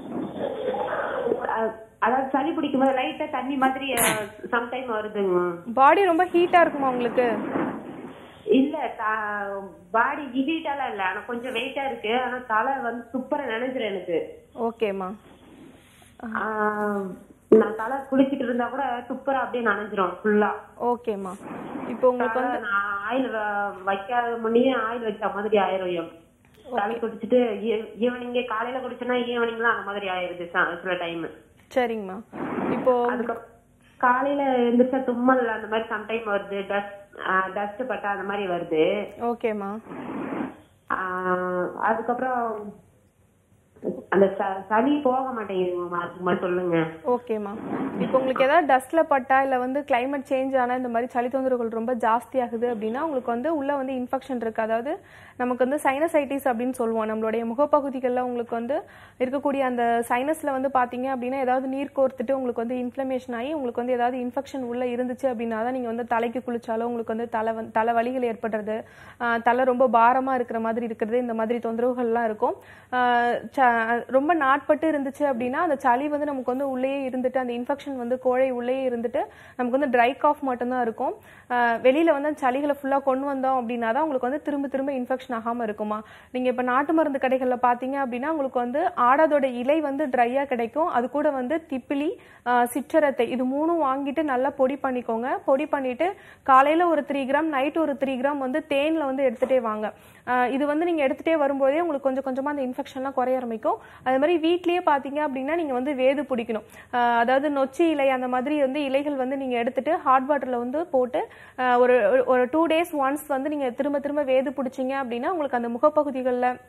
அஹ், அதாவது சளி பிடிக்கும் போது லைட்டா தண்ணி மாதிரி சம்டைம் வருதுங்க பாடி ரொம்ப ஹீட்டா இருக்குமா உங்களுக்கு இல்ல பாடி ஹீட்டாலாம் இல்ல ஆனா கொஞ்சம் வெயிட்டா இருக்கு ஆனா தலை வந்து சூப்பரா நினைச்சிரு எனக்கு ஓகேம்மா ஆஹ், நான் தலை குளிச்சிட்டு இருந்தா கூட சூப்பரா அப்படியே நனைஞ்சிரும் ஃபுல்லா ஓகேம்மா இப்போ உங்களுக்கு வந்து நான் ஆயில் வைக்காத முன்னே ஆயில் வச்ச மாதிரி ஆயிரும் என் தலை குடிச்சிட்டு ஈவினிங்கே காலையில குடிச்சோன்னா ஈவினிங்லாம் அந்த மாதிரி ஆயிருது ச- சில டைம் சரிங்கம்மா இப்போ அதுக்கப்புறம் காலையில எந்திரிச்சா தும்மல் அந்த மாதிரி சம்டைம் வருது டஸ்ட் டஸ்ட் பட்டா அந்த மாதிரி வருது ஓகேம்மா ஆஹ் அதுக்கப்புறம் அந்த ச- சளி போக மாட்டேங்குது அதுக்கு மட்டும் சொல்லுங்க ஓகேம்மா இப்போ உங்களுக்கு ஏதாவது டஸ்ட்ல பட்டா இல்ல வந்து கிளைமேட் சேஞ்ச் ஆனா இந்த மாதிரி சளி தொந்தரவுகள் ரொம்ப ஜாஸ்தி ஆகுது அப்படின்னா உங்களுக்கு வந்து உள்ள வந்து இன்ஃபெக்ஷன் இருக்கு அதாவது நமக்கு வந்து சைனசைட்டிஸ் அப்படின்னு சொல்லுவோம் நம்மளுடைய முகப்பகுதிகளில் உங்களுக்கு வந்து இருக்கக்கூடிய அந்த சைனஸ்ல வந்து பாத்தீங்க அப்படின்னா ஏதாவது நீர் கோர்த்துட்டு உங்களுக்கு வந்து இன்ஃப்ளமேஷன் ஆகி உங்களுக்கு வந்து ஏதாவது இன்ஃபெக்ஷன் உள்ள இருந்துச்சு அப்படின்னா தான் நீங்க வந்து தலைக்கு குளிச்சாலும் உங்களுக்கு வந்து தலை வந்து தலை வலிகள் ஏற்படுறது ஆஹ் தலை ரொம்ப பாரமா இருக்கிற மாதிரி இருக்கிறது இந்த மாதிரி தொந்தரவுகள்லாம் இருக்கும் ஆஹ் ச- ரொம்ப நாட்பட்டு இருந்துச்சு அப்படின்னா அந்த சளி வந்து நமக்கு வந்து உள்ளேயே இருந்துட்டு அந்த இன்ஃபெக்ஷன் வந்து கோழை உள்ளேயே இருந்துட்டு நமக்கு வந்து ட்ரை காஃப் மட்டும்தான் இருக்கும் ஆஹ் வெளியில வந்து அந்த சளிகளை ஃபுல்லா கொண்டு வந்தோம் அப்படின்னா தான் உங்களுக்கு வந்து திரும்ப திரும்ப இன்ஃபெக்ஷன் ஆகாம இருக்குமா நீங்க இப்ப நாட்டு மருந்து கடைகள்ல பாத்தீங்க அப்படின்னா உங்களுக்கு வந்து ஆடாதோட இலை வந்து ட்ரையா கிடைக்கும் அது கூட வந்து திப்பிலி ஆஹ் சிற்றரத்தை இது மூணும் வாங்கிட்டு நல்லா பொடி பண்ணிக்கோங்க பொடி பண்ணிட்டு காலையில ஒரு த்ரீ கிராம் நைட் ஒரு த்ரீ கிராம் வந்து தேன்ல வந்து எடுத்துட்டே வாங்க ஆஹ் இது வந்து நீங்க எடுத்துட்டே வரும்போதே உங்களுக்கு கொஞ்சம் கொஞ்சமா அந்த இன்ஃபெக்ஷன்லாம் குறைய ஆரம்பிக்கும் அதே மாதிரி வீட்லயே பாத்தீங்க அப்படின்னா நீங்க வந்து வேது பிடிக்கணும் ஆஹ் அதாவது நொச்சி இலை அந்த மாதிரி வந்து இலைகள் வந்து நீங்க எடுத்துட்டு ஹாட் வாட்டர்ல வந்து போட்டு ஆஹ் ஒரு ஒரு- ஒரு டூ டேஸ் ஒன்ஸ் வந்து நீங்க திரும்ப திரும்ப வேது பிடிச்சீங்க அப்படின்னா உங்களுக்கு அந்த முகப்பகுதிகளில்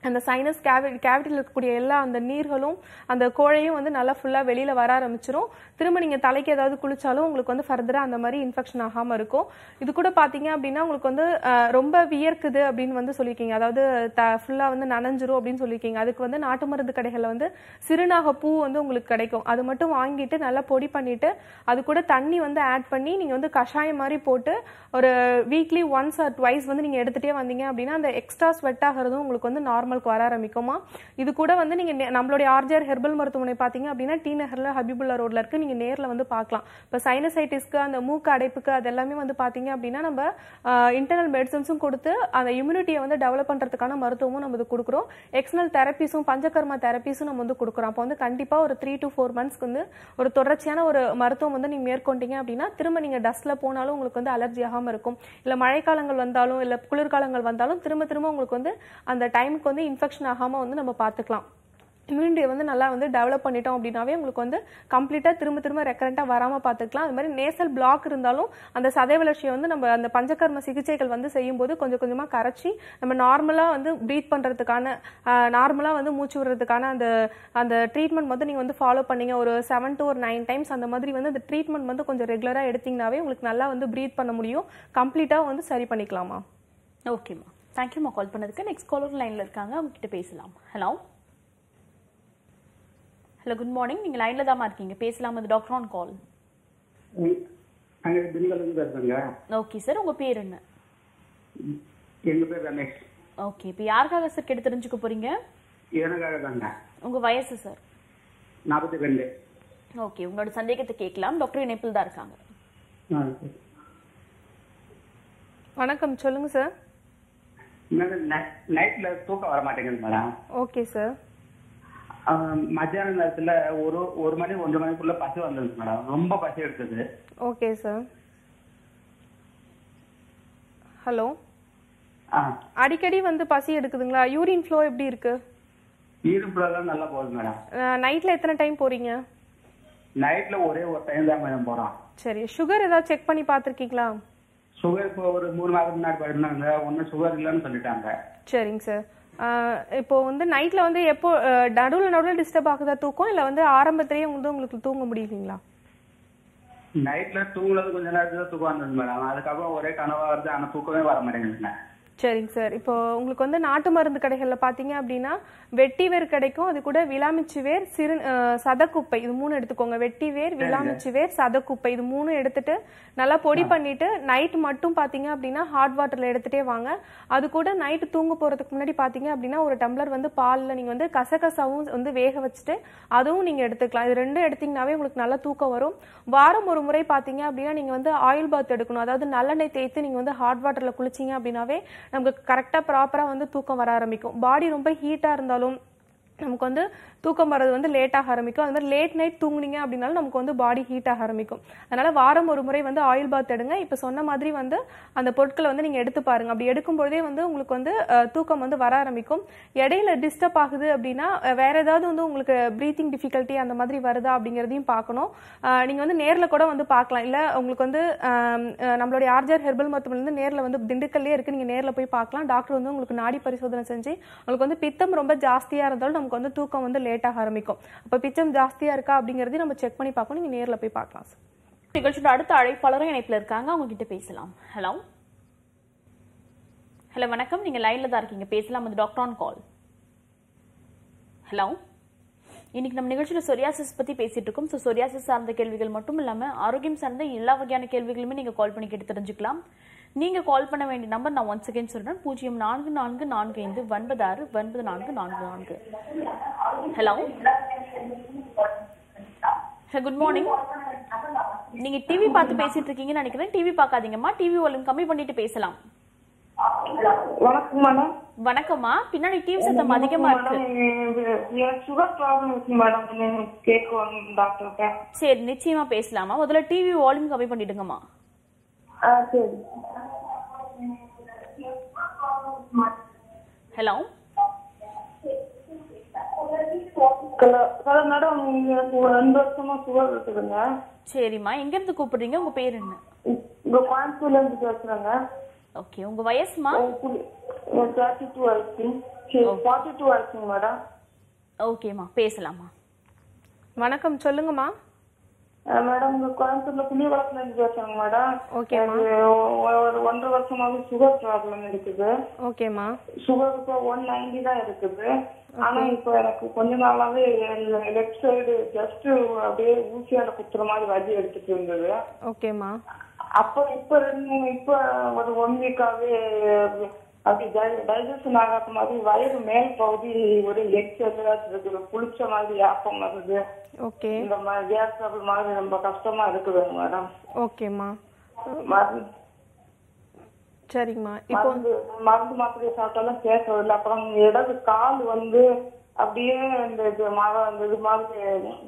அந்த சைனஸ் கேவி கேவிட்டியில் இருக்கக்கூடிய எல்லா அந்த நீர்களும் அந்த கோழையும் வந்து நல்லா ஃபுல்லாக வெளியில் வர ஆரம்பிச்சிரும் திரும்ப நீங்கள் தலைக்கு ஏதாவது குளிச்சாலும் உங்களுக்கு வந்து ஃபர்தராக அந்த மாதிரி இன்ஃபெக்ஷன் ஆகாமல் இருக்கும் இது கூட பார்த்தீங்க அப்படின்னா உங்களுக்கு வந்து அஹ், ரொம்ப வியர்க்குது அப்படின்னு வந்து சொல்லியிருக்கீங்க அதாவது த ஃபுல்லாக வந்து நனைஞ்சிரும் அப்படின்னு சொல்லியிருக்கீங்க அதுக்கு வந்து நாட்டு மருந்து கடைகளில் வந்து சிறுநாக பூ வந்து உங்களுக்கு கிடைக்கும் அது மட்டும் வாங்கிட்டு நல்லா பொடி பண்ணிட்டு அது கூட தண்ணி வந்து ஆட் பண்ணி நீங்கள் வந்து கஷாயம் மாதிரி போட்டு ஒரு வீக்லி ஒன்ஸ் ஆர் ட்வைஸ் வந்து நீங்கள் எடுத்துகிட்டே வந்தீங்க அப்படின்னா அந்த எக்ஸ்ட்ரா ஸ்வெட் ஆகிறதும் உங்களுக்கு வந்து நார்மலுக்கு வர ஆரம்பிக்குமா இது கூட வந்து நீங்கள் நம்மளுடைய ஆர்ஜிஆர் ஹெர்பல் மருத்துவமனை பார்த்தீங்க அப்படின்னா டி நகரில் ஹபிபுல்லா ரோட்ல இருக்கு நீங்கள் நேரில் வந்து பார்க்கலாம் இப்போ சைனசைட்டிஸ்க்கு அந்த மூக்கு அடைப்புக்கு அது எல்லாமே வந்து பார்த்தீங்க அப்படின்னா நம்ம இன்டர்னல் மெடிசன்ஸும் கொடுத்து அந்த இம்யூனிட்டியை வந்து டெவலப் பண்ணுறதுக்கான மருத்துவமும் நம்ம இது கொடுக்குறோம் எக்ஸ்டர்னல் தெரப்பிஸும் பஞ்சகர்மா தெரப்பிஸும் நம்ம வந்து கொடுக்குறோம் அப்போ வந்து கண்டிப்பாக ஒரு த்ரீ டு ஃபோர் மந்த்ஸ்க்கு வந்து ஒரு தொடர்ச்சியான ஒரு மருத்துவம் வந்து நீங்கள் மேற்கொண்டீங்க அப்படின்னா திரும்ப நீங்கள் டஸ்ட்ல போனாலும் உங்களுக்கு வந்து அலர்ஜி ஆகாமல் இருக்கும் இல்லை மழைக்காலங்கள் வந்தாலும் இல்லை குளிர்காலங்கள் வந்தாலும் திரும்ப திரும்ப உங்களுக்கு வந்து அந்த டைமுக்கு வந்து இன்ஃபெக்ஷன் ஆகாமல் வந்து நம்ம பார்த்துக்கலாம் இம்யூனிட்டியை வந்து நல்லா வந்து டெவலப் பண்ணிட்டோம் அப்படின்னாவே உங்களுக்கு வந்து கம்ப்ளீட்டாக திரும்ப திரும்ப ரெக்கரண்ட்டாக வராமல் பார்த்துக்கலாம் அது மாதிரி நேசல் பிளாக் இருந்தாலும் அந்த சதை வளர்ச்சியை வந்து நம்ம அந்த பஞ்சகர்ம சிகிச்சைகள் வந்து செய்யும்போது கொஞ்சம் கொஞ்சமாக கரைச்சி நம்ம நார்மலாக வந்து ப்ரீத் பண்ணுறதுக்கான நார்மலாக வந்து மூச்சு விடுறதுக்கான அந்த அந்த ட்ரீட்மெண்ட் வந்து நீங்கள் வந்து ஃபாலோ பண்ணீங்க ஒரு செவன் to ஒரு நைன் டைம்ஸ் அந்த மாதிரி வந்து அந்த ட்ரீட்மெண்ட் வந்து கொஞ்சம் ரெகுலராக எடுத்தீங்கன்னாவே உங்களுக்கு நல்லா வந்து ப்ரீத் பண்ண முடியும் கம்ப்ளீட்டாக வந்து சரி பண்ணிக்கலாமா ஓகேம்மா தேங்க்யூம்மா கால் பண்ணதுக்கு நெக்ஸ்ட் காலர் லைன்ல இருக்காங்க அவங்க கிட்ட பேசலாம் ஹலோ ஹலோ குட் மார்னிங் நீங்க லைன்ல தாம்மா இருக்கீங்க பேசலாம் அது டாக்டர் ஆன் கால் நாங்க திண்டுக்கல்லேருந்து பேசுறேங்க ஓகே சார் உங்க பேர் என்ன எங்க பேர் ரமேஷ் ஓகே இப்போ யாருக்காக சார் கேட்டு தெரிஞ்சுக்க போறீங்க எனக்காக தாங்க உங்க வயசு சார் நாற்பத்தி ரெண்டு ஓகே உங்களோட சந்தேகத்தை கேட்கலாம் டாக்டர் இணைப்பில் தான் இருக்காங்க ஆ சரி வணக்கம் சொல்லுங்க சார் மேடம் நைட்ல தூக்கம் வர மாட்டேங்குது மேடம் ஓகே சார் ஆ, மத்தியான நேரத்துல ஒரு ஒரு மணி ஒன்றரை மணிக்குள்ள பசி வந்தது மேடம் ரொம்ப பசி எடுத்தது ஓகே சார் ஹலோ ஆ அடிக்கடி வந்து பசி எடுக்குதுங்களா யூரின் ஃப்ளோ எப்படி இருக்கு ஈடுபுலாம் நல்லா போகுது மேடம் நைட்ல எத்தனை டைம் போறீங்க நைட்ல ஒரே ஒரு டைம் தான் மேடம் போறோம் சரி சுகர் ஏதாவது செக் பண்ணி பார்த்துருக்கீங்களா சுகர் இப்போ ஒரு மூணு மாதம் முன்னாடி போயிருந்தாங்க ஒன்றும் சுகர் இல்லைன்னு சொல்லிட்டாங்க சரிங்க சார் இப்போ வந்து நைட்ல வந்து எப்போ நடுவில் நடுவில் டிஸ்டர்ப் ஆகுதா தூக்கம் இல்லை வந்து ஆரம்பத்திலேயே வந்து உங்களுக்கு தூங்க முடியலீங்களா நைட்ல தூங்குனது கொஞ்ச நேரத்துல தூக்கம் வந்தது மேடம் அதுக்கப்புறம் ஒரே கனவா வருது ஆனா தூக்கமே வர மாட்டேங்குதுங்க சரிங்க சார் இப்போ உங்களுக்கு வந்து நாட்டு மருந்து கடைகளில் பார்த்தீங்க அப்படின்னா வெட்டி வேர் கிடைக்கும் அது கூட விளாமிச்சி வேர் சிறு அஹ், சதக்குப்பை இது மூணு எடுத்துக்கோங்க வெட்டி வேர் விளாமிச்சி வேர் சதக்குப்பை இது மூணு எடுத்துட்டு நல்லா பொடி பண்ணிட்டு நைட் மட்டும் பார்த்தீங்க அப்படின்னா ஹாட் வாட்டர்ல எடுத்துட்டே வாங்க அது கூட நைட்டு தூங்க போறதுக்கு முன்னாடி பார்த்தீங்க அப்படின்னா ஒரு டம்ளர் வந்து பாலில் நீங்க வந்து கசகசாவும் வந்து வேக வச்சுட்டு அதுவும் நீங்க எடுத்துக்கலாம் இது ரெண்டும் எடுத்தீங்கன்னாவே உங்களுக்கு நல்ல தூக்கம் வரும் வாரம் ஒரு முறை பார்த்தீங்க அப்படின்னா நீங்க வந்து ஆயில் பாத் எடுக்கணும் அதாவது நல்லெண்ணெய் தேய்த்து நீங்க வந்து ஹாட் வாட்டர்ல குளிச்சீங்க அப்படின்னாவே நமக்கு கரெக்டா ப்ராப்பரா வந்து தூக்கம் வர ஆரம்பிக்கும் பாடி ரொம்ப ஹீட்டா இருந்தாலும் நமக்கு வந்து தூக்கம் வர்றது வந்து லேட்டாக ஆரம்பிக்கும் அது மாதிரி லேட் நைட் தூங்குனீங்க அப்படின்னாலும் நமக்கு வந்து பாடி ஹீட் ஆக ஆரம்பிக்கும் அதனால வாரம் ஒரு முறை வந்து ஆயில் பாத் எடுங்க இப்போ சொன்ன மாதிரி வந்து அந்த பொருட்களை வந்து நீங்க எடுத்து பாருங்க அப்படி எடுக்கும் பொழுதே வந்து உங்களுக்கு வந்து அஹ், தூக்கம் வந்து வர ஆரம்பிக்கும் இடையில டிஸ்டர்ப் ஆகுது அப்படின்னா அஹ், வேற ஏதாவது வந்து உங்களுக்கு ப்ரீத்திங் டிஃபிகல்ட்டி அந்த மாதிரி வருதா அப்படிங்கிறதையும் பார்க்கணும் அஹ், நீங்க வந்து நேர்ல கூட வந்து பார்க்கலாம் இல்ல உங்களுக்கு வந்து ஆம், அஹ், நம்மளுடைய ஆர்ஜர் ஹெர்பல் மருத்துவமனை வந்து நேர்ல வந்து திண்டுக்கல்லே இருக்கு நீங்க நேர்ல போய் பார்க்கலாம் டாக்டர் வந்து உங்களுக்கு நாடி பரிசோதனை செஞ்சு உங்களுக்கு வந்து பித்தம் ரொம்ப ஜாஸ்தியா இருந்தாலும் நமக்கு வந்து தூக்கம் வந்து லேட் ஆக ஆரம்பிக்கும் அப்ப பித்தம் ஜாஸ்தியா இருக்கா அப்படிங்கறதையும் நம்ம செக் பண்ணி பார்க்கணும் நீங்க நேர்ல போய் பார்க்கலாம் சார் நிகழ்ச்சியோட அடுத்த அழைப்பாளரும் இணைப்புல இருக்காங்க அவங்க கிட்ட பேசலாம் ஹலோ ஹலோ வணக்கம் நீங்க லைன்ல தான் இருக்கீங்க பேசலாம் அது டாக்டர் ஆன் கால் ஹலோ இன்னைக்கு நம்ம நிகழ்ச்சியில சொரியாசிஸ் பத்தி பேசிட்டு இருக்கோம் ஸோ சொரியாசிஸ் சார்ந்த கேள்விகள் மட்டும் இல்லாம ஆரோக்கியம் சார்ந்த எல்லா வகையான கேள்விகளுமே நீங்க கால் பண்ணி கேட்டு தெரிஞ்சுக்கலாம் நீங்க கால் பண்ண வேண்டிய நம்பர் நான் ஒன்ஸ் அகைன் சொல்றேன் பூஜ்ஜியம் நான்கு நான்கு நான்கு ஐந்து ஒன்பது ஆறு ஒன்பது நான்கு நான்கு நான்கு ஹலோ குட் மார்னிங் நீங்க டிவி பார்த்து பேசிட்டு இருக்கீங்கன்னு நினைக்கிறேன் டிவி பார்க்காதீங்கம்மா டிவி வால்யூம் கம்மி பண்ணிட்டு பேசலாம் வணக்கம் மேடம் வணக்கம்மா பின்னாடி டிவி சத்தம் அதிகமா இருக்கு எனக்கு சுகர் ப்ராப்ளம் இருக்கு மேடம் கேட்கும் டாக்டர்கிட்ட சரி நிச்சயமா பேசலாமா முதல்ல டிவி வால்யூம் கம்மி பண்ணிடுங்கம்மா ஆ சரி ஹலோ ஹலோ ஹலோ மேடம் எனக்கு ஒரு ரெண்டு வருஷமா சுகர் இருக்குதுங்க சரிம்மா எங்க இருந்து கூப்பிடுறீங்க உங்க பேர் என்ன இங்க கோயம்புத்தூர்ல இருந்து பேசுறேங்க ஓகே உங்க வயசுமா எனக்கு தேர்ட்டி டூ ஆயிடுச்சு ஃபார்ட்டி டூ ஆயிடுச்சுங்க மேடம் ஓகேம்மா பேசலாமா வணக்கம் சொல்லுங்கம்மா அஹ் மேடம் உங்க கோயம்புத்தூர்ல புளியவளத்துல இருந்து பேசுறேங்க மேடம் ஓகேம்மா. எனக்கு ஒ- ஒரு ஒன்றரை வருஷமாவே சுகர் ப்ராப்ளம் இருக்குது ஓகேம்மா சுகர் இப்போ ஒன் நைன்டி தான் இருக்குது ஆனா இப்போ எனக்கு கொஞ்ச நாளாவே லெஃப்ட் சைடு ஜஸ்ட் அப்படியே ஊசியால குத்துற மாதிரி வலி எடுத்துட்டு இருந்தது ஓகேம்மா அப்ப இப்ப ரெண்டு மூணு இப்ப ஒரு ஒன் வீக்காவே அப்படி டைஜஷன் ஆகாத மாதிரி வயிறு மேல் பகுதி ஒரு எக்ஸசைஸ் இருக்குது புளிச்ச மாதிரி ஆப்பம் வருது ஓகே இந்த மாதிரி கேஸ் ட்ரபிள் மாதிரி ரொம்ப கஷ்டமா இருக்குதுங்க மேடம் ஓகேம்மா மருந்து சரிங்கம்மா இப்போ மருந்து மருந்து மாத்திரை சாப்பிட்டாலும் கேட்கவில்லை அப்புறம் இடது கால் வந்து அப்படியே இந்த இது மழை இந்த இது மாதிரி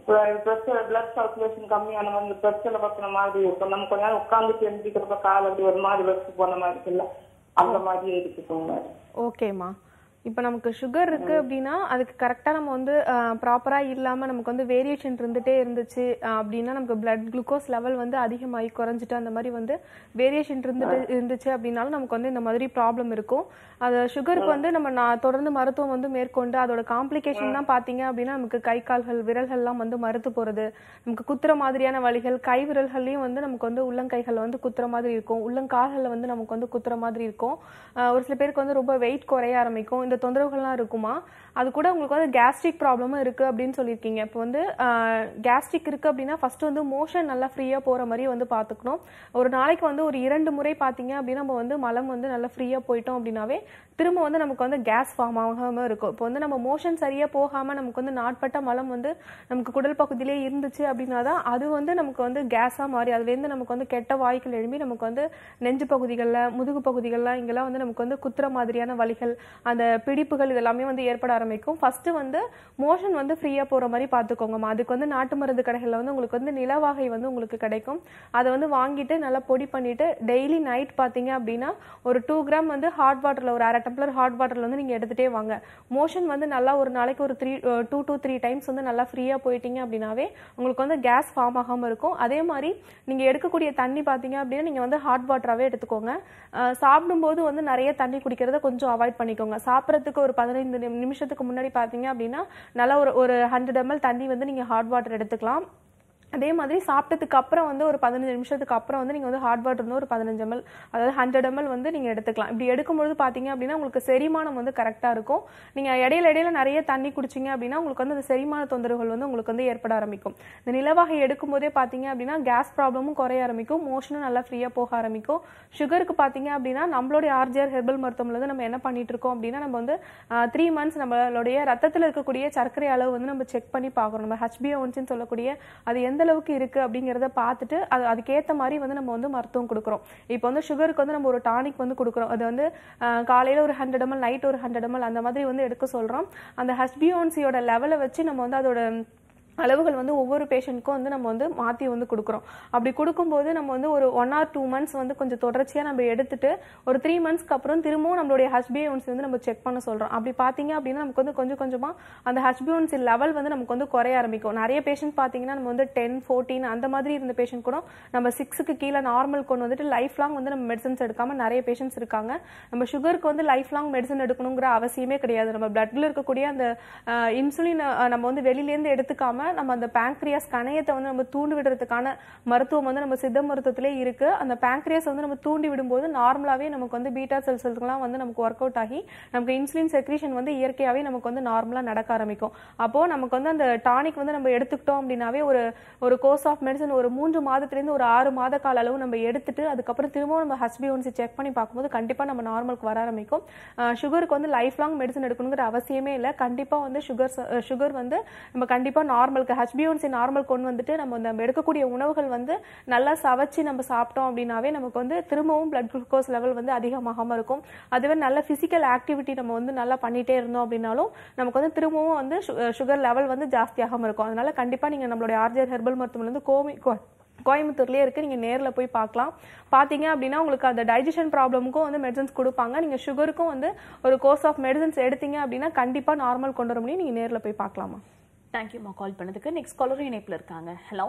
பிரஷர் பிளட் சர்க்குலேஷன் கம்மியான மாதிரி பிரச்சனை பத்தின மாதிரி இருக்கும் நம்ம கொஞ்ச நேரம் உட்காந்து தெரிஞ்சுக்கிறப்ப கால் அப்படி ஒரு மாதிரி வச்சு போன மாதிரி இருக்குல்ல அந்த மாதிரி இருக்குதுங்க ஓகேம்மா இப்போ நமக்கு சுகர் இருக்கு அப்படின்னா அதுக்கு கரெக்டாக நம்ம வந்து ப்ராப்பராக இல்லாமல் நமக்கு வந்து வேரியேஷன் இருந்துட்டே இருந்துச்சு அஹ், அப்படின்னா நமக்கு பிளட் குளுக்கோஸ் லெவல் வந்து அதிகமாகி குறைஞ்சிட்டு அந்த மாதிரி வந்து வேரியேஷன் இருந்துட்டு இருந்துச்சு அப்படின்னாலும் நமக்கு வந்து இந்த மாதிரி ப்ராப்ளம் இருக்கும் அது சுகருக்கு வந்து நம்ம நான் தொடர்ந்து மருத்துவம் வந்து மேற்கொண்டு அதோட காம்ப்ளிகேஷன் தான் பார்த்தீங்க அப்படின்னா நமக்கு கை கால்கள் விரல்கள்லாம் வந்து மறுத்து போகிறது நமக்கு குத்துற மாதிரியான வலிகள் கை விரல்கள்லையும் வந்து நமக்கு வந்து உள்ளங்கைகள் வந்து குத்துற மாதிரி இருக்கும் உள்ளங்கால்களில் வந்து நமக்கு வந்து குத்துற மாதிரி இருக்கும் அஹ், ஒரு சில பேருக்கு வந்து ரொம்ப வெயிட் குறைய ஆரம்பிக்கும் இந்த தொந்தரவுகள்லாம் இருக்குமா அது கூட உங்களுக்கு வந்து கேஸ்ட்ரிக் ப்ராப்ளமும் இருக்கு அப்படின்னு சொல்லியிருக்கீங்க இப்போ வந்து கேஸ்ட்ரிக் இருக்கு அப்படின்னா ஃபர்ஸ்ட் வந்து மோஷன் நல்லா ஃப்ரீயா போற மாதிரி வந்து பார்த்துக்கணும் ஒரு நாளைக்கு வந்து ஒரு இரண்டு முறை பார்த்தீங்க அப்படின்னா நம்ம வந்து மலம் வந்து நல்லா ஃப்ரீயா போயிட்டோம் அப்படின்னாவே திரும்ப வந்து நமக்கு வந்து கேஸ் ஃபார்ம் ஆகாம இருக்கும் இப்போ வந்து நம்ம மோஷன் சரியா போகாம நமக்கு வந்து நாட்பட்ட மலம் வந்து நமக்கு குடல் பகுதியிலே இருந்துச்சு அப்படின்னா தான் அது வந்து நமக்கு வந்து கேஸா மாறி அதுலேருந்து நமக்கு வந்து கெட்ட வாய்க்கள் எழும்பி நமக்கு வந்து நெஞ்சு பகுதிகளில் முதுகு பகுதிகள்லாம் இங்கெல்லாம் வந்து நமக்கு வந்து குத்துற மாதிரியான வலிகள் அந்த பிடிப்புகள் இதெல்லாமே வந்து ஏற்பட ஆரம்பிக்கும் ஃபர்ஸ்ட் வந்து மோஷன் வந்து ஃப்ரீயா போற மாதிரி பார்த்துக்கோங்கம்மா அதுக்கு வந்து நாட்டு மருந்து கடைகளில் வந்து உங்களுக்கு வந்து நிலவாகை வந்து உங்களுக்கு கிடைக்கும் அதை வந்து வாங்கிட்டு நல்லா பொடி பண்ணிட்டு டெய்லி நைட் பார்த்தீங்க அப்படின்னா ஒரு டூ கிராம் வந்து ஹாட் வாட்டர்ல ஒரு அரை டம்ளர் ஹாட் வாட்டர்ல வந்து நீங்க எடுத்துட்டே வாங்க மோஷன் வந்து நல்லா ஒரு நாளைக்கு ஒரு three two two three times வந்து நல்லா ஃப்ரீயா போயிட்டீங்க அப்படின்னாவே உங்களுக்கு வந்து கேஸ் ஃபார்ம் ஆகாம இருக்கும் அதே மாதிரி நீங்க எடுக்கக்கூடிய தண்ணி பார்த்தீங்க அப்படின்னா நீங்க வந்து ஹாட் வாட்டராகவே எடுத்துக்கோங்க அஹ் சாப்பிடும்போது வந்து நிறைய தண்ணி குடிக்கிறத கொஞ்சம் அவாய்ட் பண்ணிக்கோங்க சாப்பிட்றதுக்கு ஒரு பதினைந்து நிமி- நிமிஷத்துக்கு முன்னாடி பார்த்தீங்க அப்படின்னா நல்லா ஒரு ஒரு ஹண்ட்ரட் எம்எல் தண்ணி வந்து நீங்க ஹாட் வாட்டர் எடுத்துக்கலாம் அதே மாதிரி சாப்பிட்டதுக்கு அப்புறம் வந்து ஒரு பதினஞ்சு நிமிஷத்துக்கு அப்புறம் வந்து நீங்கள் வந்து ஹாட் வாட்டர் வந்து ஒரு பதினஞ்சு எம்எல் அதாவது ஹண்ட்ரட் எம்எல் வந்து நீங்கள் எடுத்துக்கலாம் இப்படி எடுக்கும்பொழுது பார்த்தீங்க அப்படின்னா உங்களுக்கு செரிமானம் வந்து கரெக்டாக இருக்கும் நீங்கள் இடையில இடையில நிறைய தண்ணி குடிச்சிங்க அப்படின்னா உங்களுக்கு வந்து அந்த செரிமான தொந்தரவுகள் வந்து உங்களுக்கு வந்து ஏற்பட ஆரம்பிக்கும் இந்த நிலவகை எடுக்கும்போதே பார்த்தீங்க அப்படின்னா கேஸ் ப்ராப்ளமும் குறைய ஆரம்பிக்கும் மோஷனும் நல்லா ஃப்ரீயாக போக ஆரம்பிக்கும் சுகருக்கு பார்த்தீங்க அப்படின்னா நம்மளுடைய ஆர்ஜிஆர் ஹெர்பல் மருத்துவம்ல வந்து நம்ம என்ன பண்ணிட்டு இருக்கோம் அப்படின்னா நம்ம வந்து த்ரீ மந்த்ஸ் நம்மளுடைய ரத்தத்தில் இருக்கக்கூடிய சர்க்கரை அளவு வந்து நம்ம செக் பண்ணி பார்க்குறோம் நம்ம ஹெச்பிஓன்ஸ்னு சொல்லக்கூடிய அது எந்த அளவுக்கு இருக்கு அப்படிங்கிறத பார்த்துட்டு அது அதுக்கேற்ற மாதிரி வந்து நம்ம வந்து மருத்துவம் கொடுக்குறோம் இப்போ வந்து சுகருக்கு வந்து நம்ம ஒரு டானிக் வந்து கொடுக்குறோம் அது வந்து ஆஹ், காலையில ஒரு ஹண்ட்ரட் எம்எல் நைட் ஒரு ஹண்ட்ரட் எம்எல் அந்த மாதிரி வந்து எடுக்க சொல்றோம் அந்த ஹெச்பிஓன்சியோட லெவலை வச்சு நம்ம வந்து அதோட அளவுகள் வந்து ஒவ்வொரு பேஷண்ட்க்கும் வந்து நம்ம வந்து மாற்றி வந்து கொடுக்குறோம் அப்படி கொடுக்கும்போது நம்ம வந்து ஒரு ஒன் ஆர் டூ மந்த்ஸ் வந்து கொஞ்சம் தொடர்ச்சியாக நம்ம எடுத்துட்டு ஒரு த்ரீ மந்த்ஸ்க்கு அப்புறம் திரும்பவும் நம்மளுடைய ஹஸ்பியோன்ஸ் வந்து நம்ம செக் பண்ண சொல்கிறோம் அப்படி பார்த்தீங்க அப்படின்னா நமக்கு வந்து கொஞ்சம் கொஞ்சமாக அந்த ஹஸ்பியோன்ஸ் லெவல் வந்து நமக்கு வந்து குறைய ஆரம்பிக்கும் நிறைய பேஷண்ட் பார்த்தீங்கன்னா நம்ம வந்து டென் ஃபோர்டீன் அந்த மாதிரி இருந்த பேஷண்ட் கூட நம்ம சிக்ஸுக்கு கீழே நார்மல் கொண்டு வந்துட்டு லைஃப் லாங் வந்து நம்ம மெடிசன்ஸ் எடுக்காம நிறைய பேஷண்ட்ஸ் இருக்காங்க நம்ம சுகருக்கு வந்து லைஃப் லாங் மெடிசன் எடுக்கணுங்கிற அவசியமே கிடையாது நம்ம பிளட்ல இருக்கக்கூடிய அந்த இன்சுலின் நம்ம வந்து வெளியிலேருந்து எடுத்துக்காம நம்ம அந்த பேங்க்ரியாஸ் கணையத்தை வந்து நம்ம தூண்டி விடுறதுக்கான மருத்துவம் வந்து நம்ம சித்த மருத்துவத்திலே இருக்கு அந்த பேங்க்ரியாஸ் வந்து நம்ம தூண்டி விடும்போது நார்மலாவே நமக்கு வந்து பீட்டா செல்ஸ்லாம் வந்து நமக்கு ஒர்க் அவுட் ஆகி நமக்கு இன்சுலின் செக்ரீஷன் வந்து இயற்கையாவே நமக்கு வந்து நார்மலா நடக்க ஆரம்பிக்கும் அப்போ நமக்கு வந்து அந்த டானிக் வந்து நம்ம எடுத்துக்கிட்டோம் அப்படின்னாவே ஒரு ஒரு கோர்ஸ் ஆஃப் மெடிசன் ஒரு மூன்று மாதத்திலிருந்து ஒரு ஆறு மாத கால அளவு நம்ம எடுத்துட்டு அதுக்கப்புறம் திரும்பவும் நம்ம ஹஸ்பியோன்சி செக் பண்ணி பார்க்கும்போது கண்டிப்பா நம்ம நார்மலுக்கு வர ஆரம்பிக்கும் சுகருக்கு வந்து லைஃப் லாங் மெடிசன் எடுக்கணுங்கிற அவசியமே இல்லை கண்டிப்பா வந்து சுகர் சுகர் வந்து நம்ம கண்டிப்பா நார்மலுக்கு ஹச்பியோன்சி நார்மல் கொண்டு வந்துட்டு நம்ம நம்ம எடுக்கக்கூடிய உணவுகள் வந்து நல்லா சவைச்சு நம்ம சாப்பிட்டோம் அப்படின்னாவே நமக்கு வந்து திரும்பவும் பிளட் குளுக்கோஸ் லெவல் வந்து அதிகமாகாம இருக்கும் அதுவே நல்ல பிசிக்கல் ஆக்டிவிட்டி நம்ம வந்து நல்லா பண்ணிட்டே இருந்தோம் அப்படின்னாலும் நமக்கு வந்து திரும்பவும் வந்து சுகர் லெவல் வந்து ஜாஸ்தியாகாம இருக்கும் அதனால கண்டிப்பா நீங்க நம்மளுடைய ஆர்ஜிஆர் ஹெர்பல் மருத்துவமனை வந்து கோமி கோ- கோயம்புத்தூர்லயே இருக்கு நீங்க நேர்ல போய் பார்க்கலாம் பாத்தீங்க அப்படின்னா உங்களுக்கு அந்த டைஜஷன் ப்ராப்ளமுக்கும் வந்து மெடிசன்ஸ் கொடுப்பாங்க நீங்க சுகருக்கும் வந்து ஒரு கோர்ஸ் ஆஃப் மெடிசன்ஸ் எடுத்தீங்க அப்படின்னா கண்டிப்பா நார்மல் கொண்டு வர முடியும் நீங்க நேர்ல போய் பார்க்கலாமா தேங்க்யூம்மா கால் பண்ணதுக்கு நெக்ஸ்ட் காலரும் இணைப்புல இருக்காங்க ஹலோ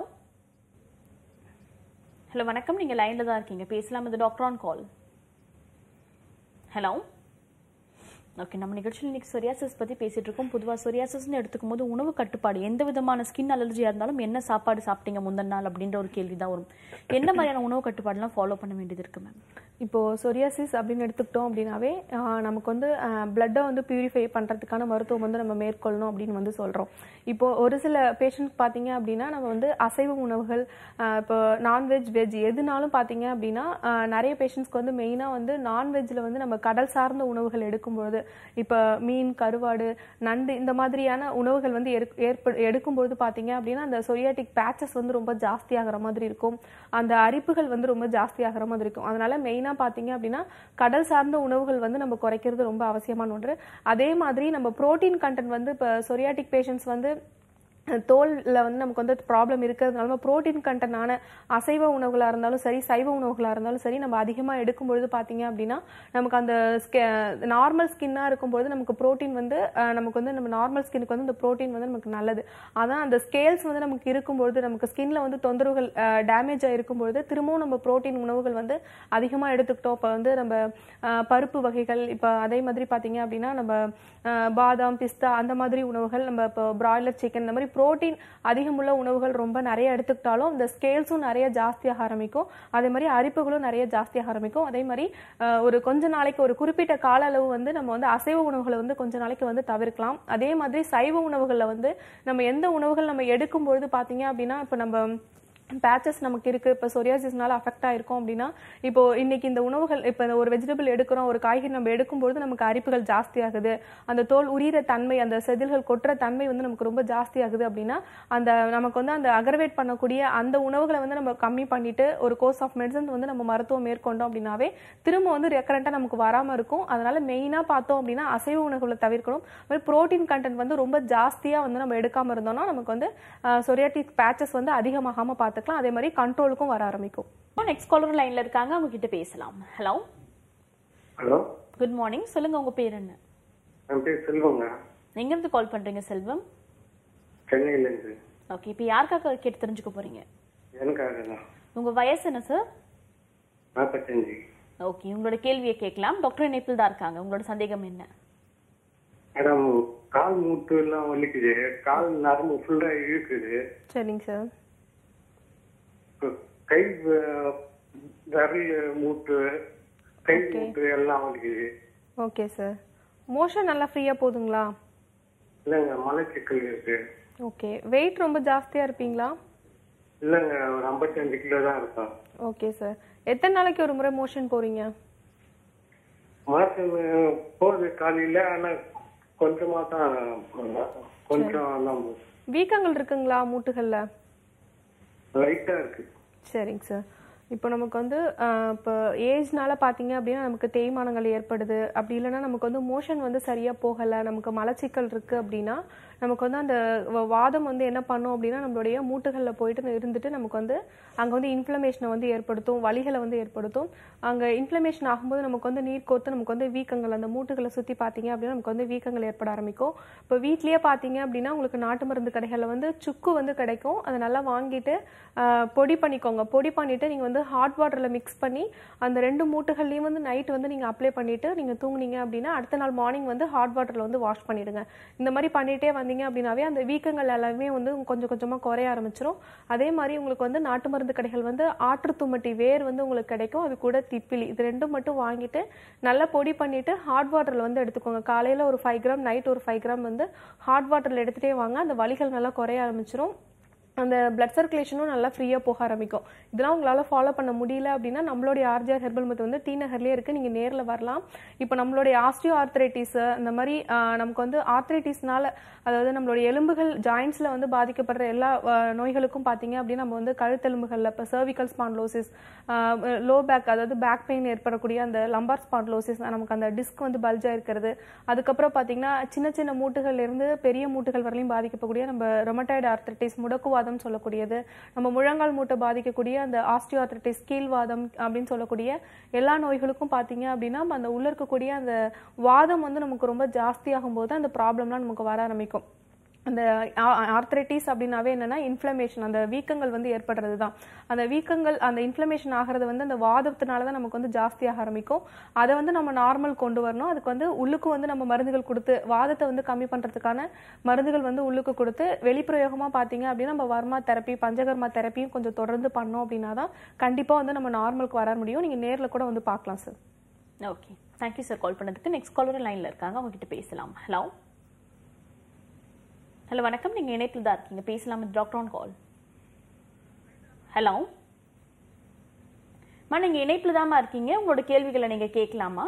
ஹலோ வணக்கம் நீங்க லைன்ல தான் இருக்கீங்க பேசலாம் இது doctor on call hello okay நம்ம நிகழ்ச்சியில் இன்னைக்கு சொரியாசிஸ் பத்தி பேசிட்டு இருக்கோம் பொதுவா சொரியாசிஸ்னு எடுத்துக்கும் போது உணவு கட்டுப்பாடு எந்த விதமான ஸ்கின் அலர்ஜியா இருந்தாலும் என்ன சாப்பாடு சாப்பிட்டீங்க முந்தின நாள் அப்படின்ற ஒரு கேள்வி தான் வரும் என்ன மாதிரியான உணவு கட்டுப்பாடுலாம் ஃபாலோ பண்ண வேண்டியது இருக்கு மேம் இப்போ சொரியாசிஸ் அப்படின்னு எடுத்துக்கிட்டோம் அப்படின்னாவே ஆஹ், நமக்கு வந்து பிளட்டை வந்து பியூரிஃபை பண்ணுறதுக்கான மருத்துவம் வந்து நம்ம மேற்கொள்ளணும் அப்படின்னு வந்து சொல்கிறோம் இப்போ ஒரு சில பேஷண்ட் பார்த்தீங்க அப்படின்னா நம்ம வந்து அசைவ உணவுகள் ஆஹ், இப்போ நான்வெஜ் வெஜ் எதுனாலும் பார்த்தீங்க அப்படின்னா ஆஹ், நிறைய பேஷண்ட்ஸ்க்கு வந்து மெயினாக வந்து நான்வெஜ்ஜில் வந்து நம்ம கடல் சார்ந்த உணவுகள் எடுக்கும்போது இப்போ மீன் கருவாடு நண்டு இந்த மாதிரியான உணவுகள் வந்து எடுக்- ஏற்ப எடுக்கும்போது பார்த்தீங்க அப்படின்னா அந்த சொரியாட்டிக் பேச்சஸ் வந்து ரொம்ப ஜாஸ்தியாகிற மாதிரி இருக்கும் அந்த அரிப்புகள் வந்து ரொம்ப ஜாஸ்தியாகிற மாதிரி இருக்கும் அதனால மெயினாக பார்த்தீங்க அப்படின்னா கடல் சார்ந்த உணவுகள் வந்து நம்ம குறைக்கிறது ரொம்ப அவசியமான ஒன்று அதே மாதிரி நம்ம புரோட்டீன் கண்டென்ட் வந்து இப்போ சொரியாட்டிக் பேஷண்ட்ஸ் வந்து தோல்ல வந்து நமக்கு வந்து ப்ராப்ளம் இருக்கிறதுனால நம்ம புரோட்டீன் கண்டனான அசைவ உணவுகளாக இருந்தாலும் சரி சைவ உணவுகளாக இருந்தாலும் சரி நம்ம அதிகமாக எடுக்கும்பொழுது பார்த்தீங்க அப்படின்னா நமக்கு அந்த நார்மல் ஸ்கின்னாக இருக்கும்பொழுது நமக்கு புரோட்டீன் வந்து அஹ், நமக்கு வந்து நம்ம நார்மல் ஸ்கின்னுக்கு வந்து இந்த புரோட்டீன் வந்து நமக்கு நல்லது அதான் அந்த ஸ்கேல்ஸ் வந்து நமக்கு இருக்கும்பொழுது நமக்கு ஸ்கின்ல வந்து தொந்தரவுகள் டேமேஜ் ஆகிருக்கும்பொழுது திரும்பவும் நம்ம புரோட்டீன் உணவுகள் வந்து அதிகமாக எடுத்துக்கிட்டோம் இப்போ வந்து நம்ம அஹ், பருப்பு வகைகள் இப்போ அதே மாதிரி பார்த்தீங்க அப்படின்னா நம்ம அஹ், பாதாம் பிஸ்தா அந்த மாதிரி உணவுகள் நம்ம இப்போ பிராய்லர் சிக்கன் இந்த மாதிரி புரோட்டீன் அதிகமுள்ள உணவுகள் ரொம்ப நிறைய எடுத்துக்கிட்டாலும் இந்த ஸ்கேல்ஸும் நிறைய ஜாஸ்தியாக ஆரம்பிக்கும் அதே மாதிரி அரிப்புகளும் நிறைய ஜாஸ்தியாக ஆரம்பிக்கும் அதே மாதிரி அஹ், ஒரு கொஞ்ச நாளைக்கு ஒரு குறிப்பிட்ட கால அளவு வந்து நம்ம வந்து அசைவ உணவுகளை வந்து கொஞ்ச நாளைக்கு வந்து தவிர்க்கலாம் அதே மாதிரி சைவ உணவுகளில் வந்து நம்ம எந்த உணவுகள் நம்ம எடுக்கும்பொழுது பார்த்தீங்க அப்படின்னா இப்போ நம்ம பேச்சஸ் நமக்கு இருக்கு இப்போ சொரியாசிஸ்னால அஃபெக்ட் ஆயிருக்கும் அப்படின்னா இப்போ இன்னைக்கு இந்த உணவுகள் இப்போ இந்த ஒரு வெஜிடபிள் எடுக்கிறோம் ஒரு காய்கறி நம்ம எடுக்கும்பொழுது நமக்கு அரிப்புகள் ஜாஸ்தி ஆகுது அந்த தோல் உரியிற தன்மை அந்த செதில்கள் கொட்டுற தன்மை வந்து நமக்கு ரொம்ப ஜாஸ்தி ஆகுது அப்படின்னா அந்த நமக்கு வந்து அந்த அகர்வேட் பண்ணக்கூடிய அந்த உணவுகளை வந்து நம்ம கம்மி பண்ணிட்டு ஒரு கோர்ஸ் ஆஃப் மெடிசன் வந்து நம்ம மருத்துவம் மேற்கொண்டோம் அப்படின்னாவே திரும்ப வந்து ரெக்கரண்டா நமக்கு வராம இருக்கும் அதனால மெயினா பார்த்தோம் அப்படின்னா அசைவ உணவுகளை தவிர்க்கணும் புரோட்டீன் கண்டென்ட் வந்து ரொம்ப ஜாஸ்தியா வந்து நம்ம எடுக்காம இருந்தோம்னா நமக்கு வந்து சொரியாட்டிக் பேச்சஸ் வந்து அதிகமாகாம பார்த்துக்கலாம் அதே மாதிரி கண்ட்ரோலுக்கும் வர ஆரம்பிக்கும் நெக்ஸ்ட் காலர் லைன்ல இருக்காங்க அவங்க கிட்ட பேசலாம் ஹலோ ஹலோ குட் மார்னிங் சொல்லுங்க உங்க பேர் என்ன என் பேர் செல்வங்க எங்க இருந்து கால் பண்றீங்க செல்வம் சென்னையிலேருந்து ஓகே இப்போ யாருக்காக கேட்டு தெரிஞ்சுக்க போறீங்க எனக்காக தான் உங்க வயசு என்ன சார் நாற்பத்தஞ்சு ஓகே உங்களோட கேள்வியை கேட்கலாம் டாக்டர் இணைப்பில் தான் இருக்காங்க உங்களோட சந்தேகம் என்ன மேடம் கால் மூட்டு எல்லாம் வலிக்குது கால் நரம்பு ஃபுல்லா இழுக்குது சரிங்க சார் கை வ- விரல் மூட்டு கை மூட்டு எல்லாம் வலிக்குது ஓகே சார் மோஷன் நல்லா ஃப்ரீயா போகுதுங்களா இல்லைங்க மலைச்சிக்கல் இருக்கு ஓகே வெயிட் ரொம்ப ஜாஸ்தியா இருப்பீங்களா இல்லைங்க ஒரு ஐம்பத்தஞ்சு கிலோ தான் இருக்கும் ஓகே சார் எத்தனை நாளைக்கு ஒரு முறை மோஷன் போறீங்க மாசம் போகுது காலையில ஆனா கொஞ்சமா தான் போகும். கொஞ்சம் தான் போகுது. வீக்கங்கள் இருக்குங்களா மூட்டுகள்ல லைட்டா இருக்கு சரிங்க சார் இப்போ நமக்கு வந்து ஆஹ், இப்போ ஏஜ்னால பார்த்தீங்க அப்படின்னா நமக்கு தேய்மானங்கள் ஏற்படுது அப்படி இல்லைன்னா நமக்கு வந்து மோஷன் வந்து சரியாக போகலை நமக்கு மலச்சிக்கல் இருக்குது அப்படின்னா நமக்கு வந்து அந்த வ- வாதம் வந்து என்ன பண்ணும் அப்படின்னா நம்மளுடைய மூட்டுகளில் போயிட்டு இருந்துட்டு நமக்கு வந்து அங்கே வந்து இன்ஃப்ளமேஷனை வந்து ஏற்படுத்தும் வலிகளை வந்து ஏற்படுத்தும் அங்கே இன்ஃப்ளமேஷன் ஆகும்போது நமக்கு வந்து நீர் கோர்த்து நமக்கு வந்து வீக்கங்கள் அந்த மூட்டுகளை சுற்றி பார்த்தீங்க அப்படின்னா நமக்கு வந்து வீக்கங்கள் ஏற்பட ஆரம்பிக்கும் இப்போ வீட்லயே பார்த்தீங்க அப்படின்னா உங்களுக்கு நாட்டு மருந்து கடைகளில் வந்து சுக்கு வந்து கிடைக்கும் அதை நல்லா வாங்கிட்டு ஆஹ், பொடி பண்ணிக்கோங்க பொடி பண்ணிட்டு நீங்கள் வந்து ஹாட் வாட்டரில் மிக்ஸ் பண்ணி அந்த ரெண்டு மூட்டுகள்லையும் வந்து நைட் வந்து நீங்கள் அப்ளை பண்ணிட்டு நீங்கள் தூங்குனீங்க அப்படின்னா அடுத்த நாள் மார்னிங் வந்து ஹாட் வாட்டரில் வந்து வாஷ் பண்ணிடுங்க இந்த மாதிரி பண்ணிட்டே வந்தீங்க அப்படின்னாவே அந்த வீக்கங்கள் எல்லாமே வந்து கொஞ்சம் கொஞ்சமாக குறைய ஆரம்பிச்சிரும் அதே மாதிரி உங்களுக்கு வந்து நாட்டு மருந்து கடைகள் வந்து ஆற்று தும்மட்டி வேர் வந்து உங்களுக்கு கிடைக்கும் அது கூட திப்பிலி இது ரெண்டும் மட்டும் வாங்கிட்டு நல்லா பொடி பண்ணிட்டு ஹாட் வாட்டரில் வந்து எடுத்துக்கோங்க காலையில் ஒரு ஃபைவ் கிராம் நைட் ஒரு ஃபைவ் கிராம் வந்து ஹாட் வாட்டரில் எடுத்துகிட்டே வாங்க அந்த வலிகள் நல்லா குறைய ஆரம்பிச்சிரும் அந்த பிளட் சர்க்குலேஷனும் நல்லா ஃப்ரீயாக போக ஆரம்பிக்கும் இதெல்லாம் உங்களால் ஃபாலோ பண்ண முடியல அப்படின்னா நம்மளுடைய ஆர்ஜிஆர் ஹெர்பல் மத்து வந்து டி நகர்லேயே இருக்குது நீங்கள் நேரில் வரலாம் இப்போ நம்மளுடைய ஆஸ்டியோ ஆர்த்ரைட்டிஸ் இந்த மாதிரி ஆஹ், நமக்கு வந்து ஆர்த்ரைட்டிஸ்னால அதாவது நம்மளுடைய எலும்புகள் ஜாயின்ஸில் வந்து பாதிக்கப்படுற எல்லா ஆஹ், நோய்களுக்கும் பார்த்தீங்க அப்படின்னா நம்ம வந்து கழுத்தெலும்புகளில் இப்போ சர்விக்கல் ஸ்பான்லோசிஸ் லோ பேக் அதாவது பேக் பெயின் ஏற்படக்கூடிய அந்த லம்பார் ஸ்பான்லோசிஸ் நமக்கு அந்த டிஸ்க் வந்து பல்ஜாக இருக்கிறது அதுக்கப்புறம் பார்த்தீங்கன்னா சின்ன சின்ன மூட்டுகள்ல இருந்து பெரிய மூட்டுகள் வரலையும் பாதிக்கக்கூடிய நம்ம ரொமட்டாய்டு ஆர்த்ரைட்டிஸ் முடக்குவாதம் சொல்லக்கூடியது நம்ம முழங்கால் மூட்டை பாதிக்கக்கூடிய அந்த ஆஸ்டியோ ஆர்த்ரைட்டிஸ் கீழ்வாதம் அப்படின்னு சொல்லக்கூடிய எல்லா நோய்களுக்கும் பார்த்தீங்க அப்படின்னா அந்த உள்ள இருக்கக்கூடிய அந்த வாதம் வந்து நமக்கு ரொம்ப ஜாஸ்தியாகும் போது அந்த ப்ராப்ளம்லாம் நமக்கு வர ஆரம்பிக்கும் அந்த ஆர்த்ரைட்டிஸ் அப்படின்னாவே என்னன்னா இன்ஃப்ளமேஷன் அந்த வீக்கங்கள் வந்து ஏற்படுறது தான் அந்த வீக்கங்கள் அந்த இன்ஃப்ளமேஷன் ஆகிறது வந்து அந்த வாதத்தினால தான் நமக்கு வந்து ஜாஸ்தியாக ஆரம்பிக்கும் அதை வந்து நம்ம நார்மல் கொண்டு வரணும் அதுக்கு வந்து உள்ளுக்கு வந்து நம்ம மருந்துகள் கொடுத்து வாதத்தை வந்து கம்மி பண்றதுக்கான மருந்துகள் வந்து உள்ளுக்கு கொடுத்து வெளிப்பிரயோகமா பாத்தீங்க அப்படின்னா நம்ம வர்மா தெரப்பி பஞ்சகர்மா தெரப்பியும் கொஞ்சம் தொடர்ந்து பண்ணோம் அப்படின்னா தான் கண்டிப்பா வந்து நம்ம நார்மலுக்கு வர முடியும் நீங்க நேர்ல கூட வந்து பார்க்கலாம் sir okay thank you sir call பண்ணதுக்கு நெக்ஸ்ட் காலர் லைன்ல இருக்காங்க அவங்க கிட்ட பேசலாம் ஹலோ ஹலோ வணக்கம் நீங்க இணைப்பில் தான் இருக்கீங்க பேசலாம் டாக்டர் ஆன் கால் ஹலோ மா நீங்க இணைப்பில் தாம்மா இருக்கீங்க உங்களோட கேள்விகளை நீங்க கேட்கலாமா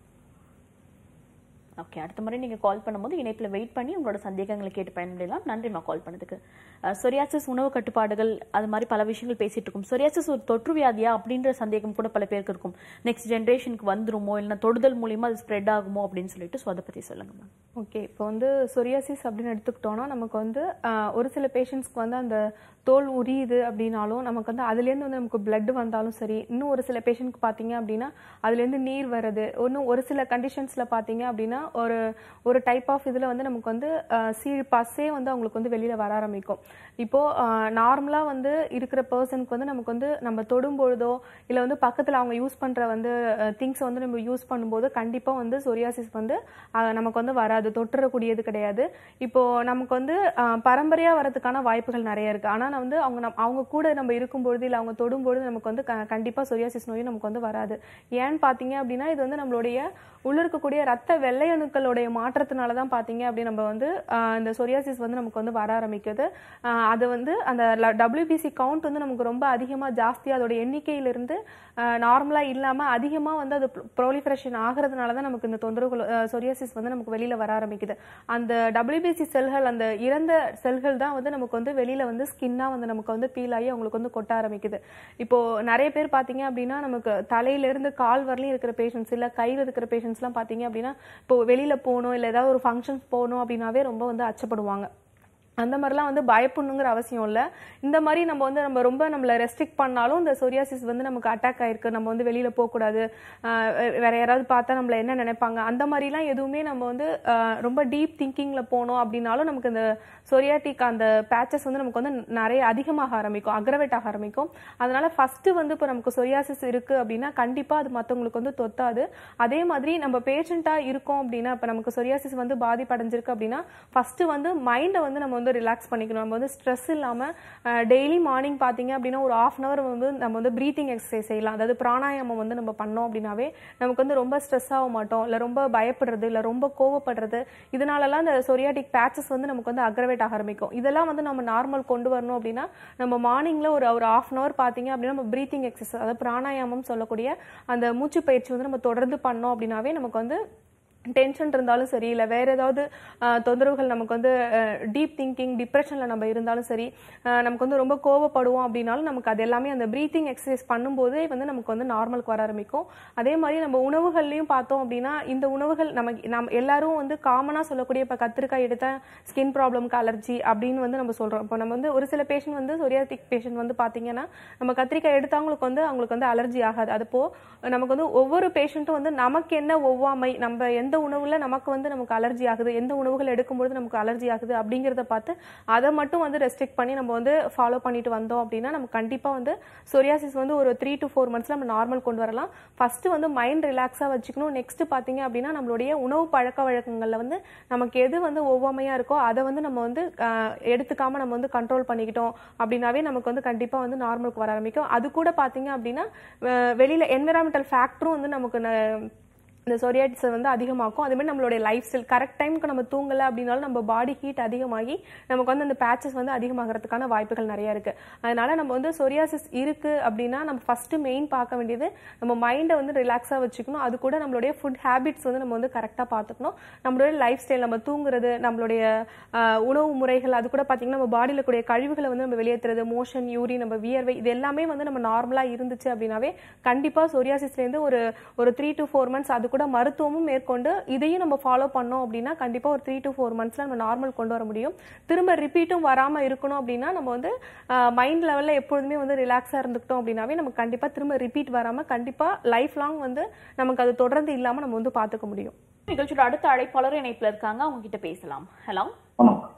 ஓகே அடுத்த முறை நீங்க கால் பண்ணும்போது இணைப்பில் வெயிட் பண்ணி உங்களோட சந்தேகங்களை கேட்டு பயன்படலாம் நன்றிம்மா கால் பண்ணதுக்கு சொரியாசிஸ் உணவு கட்டுப்பாடுகள் அது மாதிரி பல விஷயங்கள் பேசிட்டு இருக்கோம் சொரியாசிஸ் ஒரு தொற்று வியாதியா அப்படின்ற சந்தேகம் கூட பல பேருக்கு இருக்கும் நெக்ஸ்ட் ஜென்ரேஷனுக்கு வந்துருமோ இல்லைன்னா தொடுதல் மூலியமா அது ஸ்ப்ரெட் ஆகுமோ அப்படின்னு சொல்லிட்டு ஸோ அதை பத்தி சொல்லுங்க மேம் ஓகே இப்போ வந்து சொரியாசிஸ் அப்படின்னு எடுத்துக்கிட்டோம்னா நமக்கு வந்து ஆஹ், ஒரு சில பேஷண்ட்ஸ்க்கு வந்து அந்த தோல் உரியுது அப்படின்னாலும் நமக்கு வந்து அதுலேருந்து வந்து நமக்கு blood வந்தாலும் சரி இன்னும் ஒரு சில பேஷண்ட்க்கு பார்த்தீங்க அப்படின்னா அதுலேருந்து நீர் வருது இன்னும் ஒரு சில கண்டிஷன்ஸில் பார்த்தீங்க அப்படின்னா ஒரு ஒரு டைப் ஆஃப் இதில் வந்து நமக்கு வந்து ஆஹ், சீழ் பஸ்ஸே வந்து அவங்களுக்கு வந்து வெளியில் வர ஆரம்பிக்கும் இப்போ நார்மலாக வந்து இருக்கிற பர்சனுக்கு வந்து நமக்கு வந்து நம்ம தொடும் பொழுதோ இல்லை வந்து பக்கத்தில் அவங்க யூஸ் பண்ணுற வந்து திங்ஸை வந்து நம்ம யூஸ் பண்ணும்போது கண்டிப்பாக வந்து சொரியாசிஸ் வந்து ஆஹ், நமக்கு வந்து வராது தொட்டுறக்கூடியது கிடையாது இப்போ நமக்கு வந்து ஆஹ், பரம்பரையா வரதுக்கான வாய்ப்புகள் நிறைய இருக்கு ஆனா நான் வந்து அவங்க நம்- அவங்க கூட நம்ம இருக்கும்பொழுது இல்லை அவங்க தொடும்பொழுது நமக்கு வந்து க- கண்டிப்பா சொரியாசிஸ் நோய் நமக்கு வந்து வராது ஏன்னு பாத்தீங்க அப்படின்னா இது வந்து நம்மளுடைய உள்ள இருக்கக்கூடிய ரத்த வெள்ளை அணுக்களுடைய மாற்றத்தினால தான் பாத்தீங்க அப்படி நம்ம வந்து ஆஹ், இந்த சொரியாசிஸ் வந்து நமக்கு வந்து வர ஆரம்பிக்குது ஆஹ், அது வந்து அந்த டபிள்யூபிசி கவுண்ட் வந்து நமக்கு ரொம்ப அதிகமா ஜாஸ்தி அதோட எண்ணிக்கையிலிருந்து நார்மலா இல்லாம அதிகமா வந்து அது ப்ரோலிஃபரேஷன் ஆகிறதுனால தான் நமக்கு இந்த தொந்தரவுகள் சொரியாசிஸ் வந்து நமக்கு வெளியில வர ஆரம்பிக்குது அந்த டபிள்யூபிசி செல்கள் அந்த இறந்த செல்கள் தான் வந்து நமக்கு வந்து வெளியில வந்து ஸ்கின்னா வந்து நமக்கு வந்து பீல் ஆகி அவங்களுக்கு வந்து கொட்ட ஆரம்பிக்குது இப்போ நிறைய பேர் பாத்தீங்க அப்படின்னா நமக்கு தலையில இருந்து கால் வரலையும் இருக்கிற பேஷண்ட்ஸ் இல்ல கையில இருக்கிற பேஷண்ட்ஸ்லாம் பாத்தீங்க அப்படின்னா இப்போ வெளியில போகணும் இல்ல ஏதாவது ஒரு ஃபங்க்ஷன்ஸ் போகணும் அப்படின்னாவே ரொம்ப வந்து அச்சப்படுவாங்க அந்த மாதிரிலாம் வந்து பயப்படணுங்கிற அவசியம் இல்லை இந்த மாதிரி நம்ம வந்து நம்ம ரொம்ப நம்மளை ரெஸ்ட்ரிக்ட் பண்ணாலும் இந்த சொரியாசிஸ் வந்து நமக்கு அட்டாக் ஆயிருக்கு நம்ம வந்து வெளியில போகக்கூடாது ஆஹ் வே- வேற யாராவது பார்த்தா நம்மள என்ன நினைப்பாங்க அந்த மாதிரிலாம் எதுவுமே நம்ம வந்து ஆஹ் ரொம்ப டீப் திங்கிங்ல போனோம் அப்படின்னாலும் நமக்கு இந்த சொரியாட்டிக் அந்த பேச்சஸ் வந்து நமக்கு வந்து நிறைய அதிகமாக ஆரம்பிக்கும் அக்ரவேட் ஆக ஆரம்பிக்கும் அதனால ஃபர்ஸ்ட் வந்து இப்போ நமக்கு சொரியாசிஸ் இருக்கு அப்படின்னா கண்டிப்பா அது மற்றவங்களுக்கு வந்து தொத்தாது அதே மாதிரி நம்ம பேஷண்டா இருக்கோம் அப்படின்னா இப்போ நமக்கு சொரியாசிஸ் வந்து பாதிப்படைஞ்சிருக்கு அப்படின்னா ஃபர்ஸ்ட் வந்து மைண்டை வந்து நம்ம வந்து ரிலாக்ஸ் பண்ணிக்கணும் நம்ம வந்து ஸ்ட்ரெஸ் இல்லாம டெய்லி மார்னிங் பாத்தீங்க அப்படின்னா ஒரு ஆஃப் அன் அவர் வந்து நம்ம வந்து ப்ரீத்திங் எக்ஸசைஸ் செய்யலாம் அதாவது பிராணாயாமம் வந்து நம்ம பண்ணோம் அப்படின்னாவே நமக்கு வந்து ரொம்ப ஸ்ட்ரெஸ் ஆக மாட்டோம் இல்ல ரொம்ப பயப்படுறது இல்ல ரொம்ப கோவப்படுறது இதனாலலாம் இந்த சொரியாட்டிக் பேச்சஸ் வந்து நமக்கு வந்து அக்ரவேட் ஆக ஆரம்பிக்கும் இதெல்லாம் வந்து நம்ம நார்மல் கொண்டு வரணும் அப்படின்னா நம்ம மார்னிங்ல ஒரு ஒரு ஆஃப் அன் அவர் பாத்தீங்க அப்படின்னா நம்ம ப்ரீத்திங் எக்ஸசைஸ் அதாவது பிராணாயாமம் சொல்லக்கூடிய அந்த மூச்சு பயிற்சி வந்து நம்ம தொடர்ந்து பண்ணோம் அப்படின்னாவே நமக்கு வந்து டென்ஷன் இருந்தாலும் சரி இல்லை வேற ஏதாவது அஹ், தொந்தரவுகள் நமக்கு வந்து டீப் திங்கிங் டிப்ரெஷனில் நம்ம இருந்தாலும் சரி அஹ், நமக்கு வந்து ரொம்ப கோவப்படுவோம் அப்படின்னாலும் நமக்கு அது எல்லாமே அந்த ப்ரீத்திங் எக்ஸசைஸ் பண்ணும்போதே வந்து நமக்கு வந்து நார்மலுக்கு வர ஆரம்பிக்கும் அதே மாதிரி நம்ம உணவுகள்லையும் பார்த்தோம் அப்படின்னா இந்த உணவுகள் நமக்கு நம்ம எல்லாரும் வந்து காமனாக சொல்லக்கூடிய இப்போ கத்திரிக்காய் எடுத்த ஸ்கின் ப்ராப்ளம்க்கு அலர்ஜி அப்படின்னு வந்து நம்ம சொல்கிறோம் இப்போ நம்ம வந்து ஒரு சில பேஷண்ட் வந்து சொரியாட்டிக் பேஷண்ட் வந்து பார்த்தீங்கன்னா நம்ம கத்திரிக்காய் எடுத்தவங்களுக்கு வந்து அவங்களுக்கு வந்து அலர்ஜி ஆகாது அதுப்போ நமக்கு வந்து ஒவ்வொரு பேஷண்ட்டும் வந்து நமக்கு என்ன ஒவ்வாமை நம்ம எந்த உணவுல நமக்கு வந்து நமக்கு அலர்ஜி ஆகுது எந்த உணவுகள் எடுக்கும்பொழுது நமக்கு அலர்ஜி ஆகுது அப்படிங்கிறத பார்த்து அதை மட்டும் வந்து ரெஸ்ட்ரிக்ட் பண்ணி நம்ம வந்து ஃபாலோ பண்ணிட்டு வந்தோம் அப்படின்னா நம்ம கண்டிப்பா வந்து சொரியாசிஸ் வந்து ஒரு த்ரீ டு ஃபோர் மந்த்ஸ்ல நம்ம நார்மல் கொண்டு வரலாம் ஃபர்ஸ்ட் வந்து மைண்ட் ரிலாக்ஸா வச்சுக்கணும் நெக்ஸ்ட் பாத்தீங்க அப்படின்னா நம்மளுடைய உணவு பழக்க வழக்கங்கள்ல வந்து நமக்கு எது வந்து ஒவ்வாமையா இருக்கோ அதை வந்து நம்ம வந்து ஆஹ், எடுத்துக்காம நம்ம வந்து கண்ட்ரோல் பண்ணிக்கிட்டோம் அப்படின்னாவே நமக்கு வந்து கண்டிப்பா வந்து நார்மலுக்கு வர ஆரம்பிக்கும் அது கூட பாத்தீங்க அப்படின்னா அஹ், வெளியில என்விரான்மெண்டல் ஃபேக்டரும் வந்து நமக்கு ந- இந்த சொரியாட்டிஸை வந்து அதிகமாக்கும் அதே மாதிரி நம்மளுடைய லைஃப் ஸ்டைல் கரெக்ட் டைமுக்கு நம்ம தூங்கல அப்படின்னாலும் நம்ம பாடி ஹீட் அதிகமாகி நமக்கு வந்து அந்த பேச்சஸ் வந்து அதிகமாகிறதுக்கான வாய்ப்புகள் நிறைய இருக்கு அதனால நம்ம வந்து சொரியாசிஸ் இருக்கு அப்படின்னா நம்ம ஃபர்ஸ்ட் மெயின் பார்க்க வேண்டியது நம்ம மைண்டை வந்து ரிலாக்ஸாக வச்சுக்கணும் அது கூட நம்மளுடைய ஃபுட் ஹேபிட்ஸ் வந்து நம்ம வந்து கரெக்டாக பார்த்துக்கணும் நம்மளுடைய லைஃப் ஸ்டைல் நம்ம தூங்குறது நம்மளுடைய ஆஹ், உணவு முறைகள் அது கூட பார்த்தீங்கன்னா நம்ம பாடியில் கூடிய கழிவுகளை வந்து நம்ம வெளியேற்றுறது மோஷன் யூரி நம்ம வியர்வை இது எல்லாமே வந்து நம்ம நார்மலாக இருந்துச்சு அப்படின்னாவே கண்டிப்பாக சொரியாசிஸ்லேருந்து ஒரு ஒரு த்ரீ டு ஃபோர் மந்த்ஸ் அது கூட மருத்துவமும் மேற்கொண்டு இதையும் நம்ம ஃபாலோ பண்ணோம் அப்படின்னா கண்டிப்பாக ஒரு த்ரீ டு ஃபோர் மந்த்ஸில் நம்ம நார்மல் கொண்டு வர முடியும் திரும்ப ரிப்பீட்டும் வராமல் இருக்கணும் அப்படின்னா நம்ம வந்து மைண்ட் லெவலில் எப்பொழுதுமே வந்து ரிலாக்ஸாக இருந்துக்கிட்டோம் அப்படின்னாவே நமக்கு கண்டிப்பாக திரும்ப ரிப்பீட் வராமல் கண்டிப்பாக லைஃப் லாங் வந்து நமக்கு அது தொடர்ந்து இல்லாமல் நம்ம வந்து பார்த்துக்க முடியும் நிகழ்ச்சியோட அடுத்த அழைப்பாளர் இணைப்புல இருக்காங்க அவங்க கிட்ட பேசலாம் ஹலோ வணக்கம்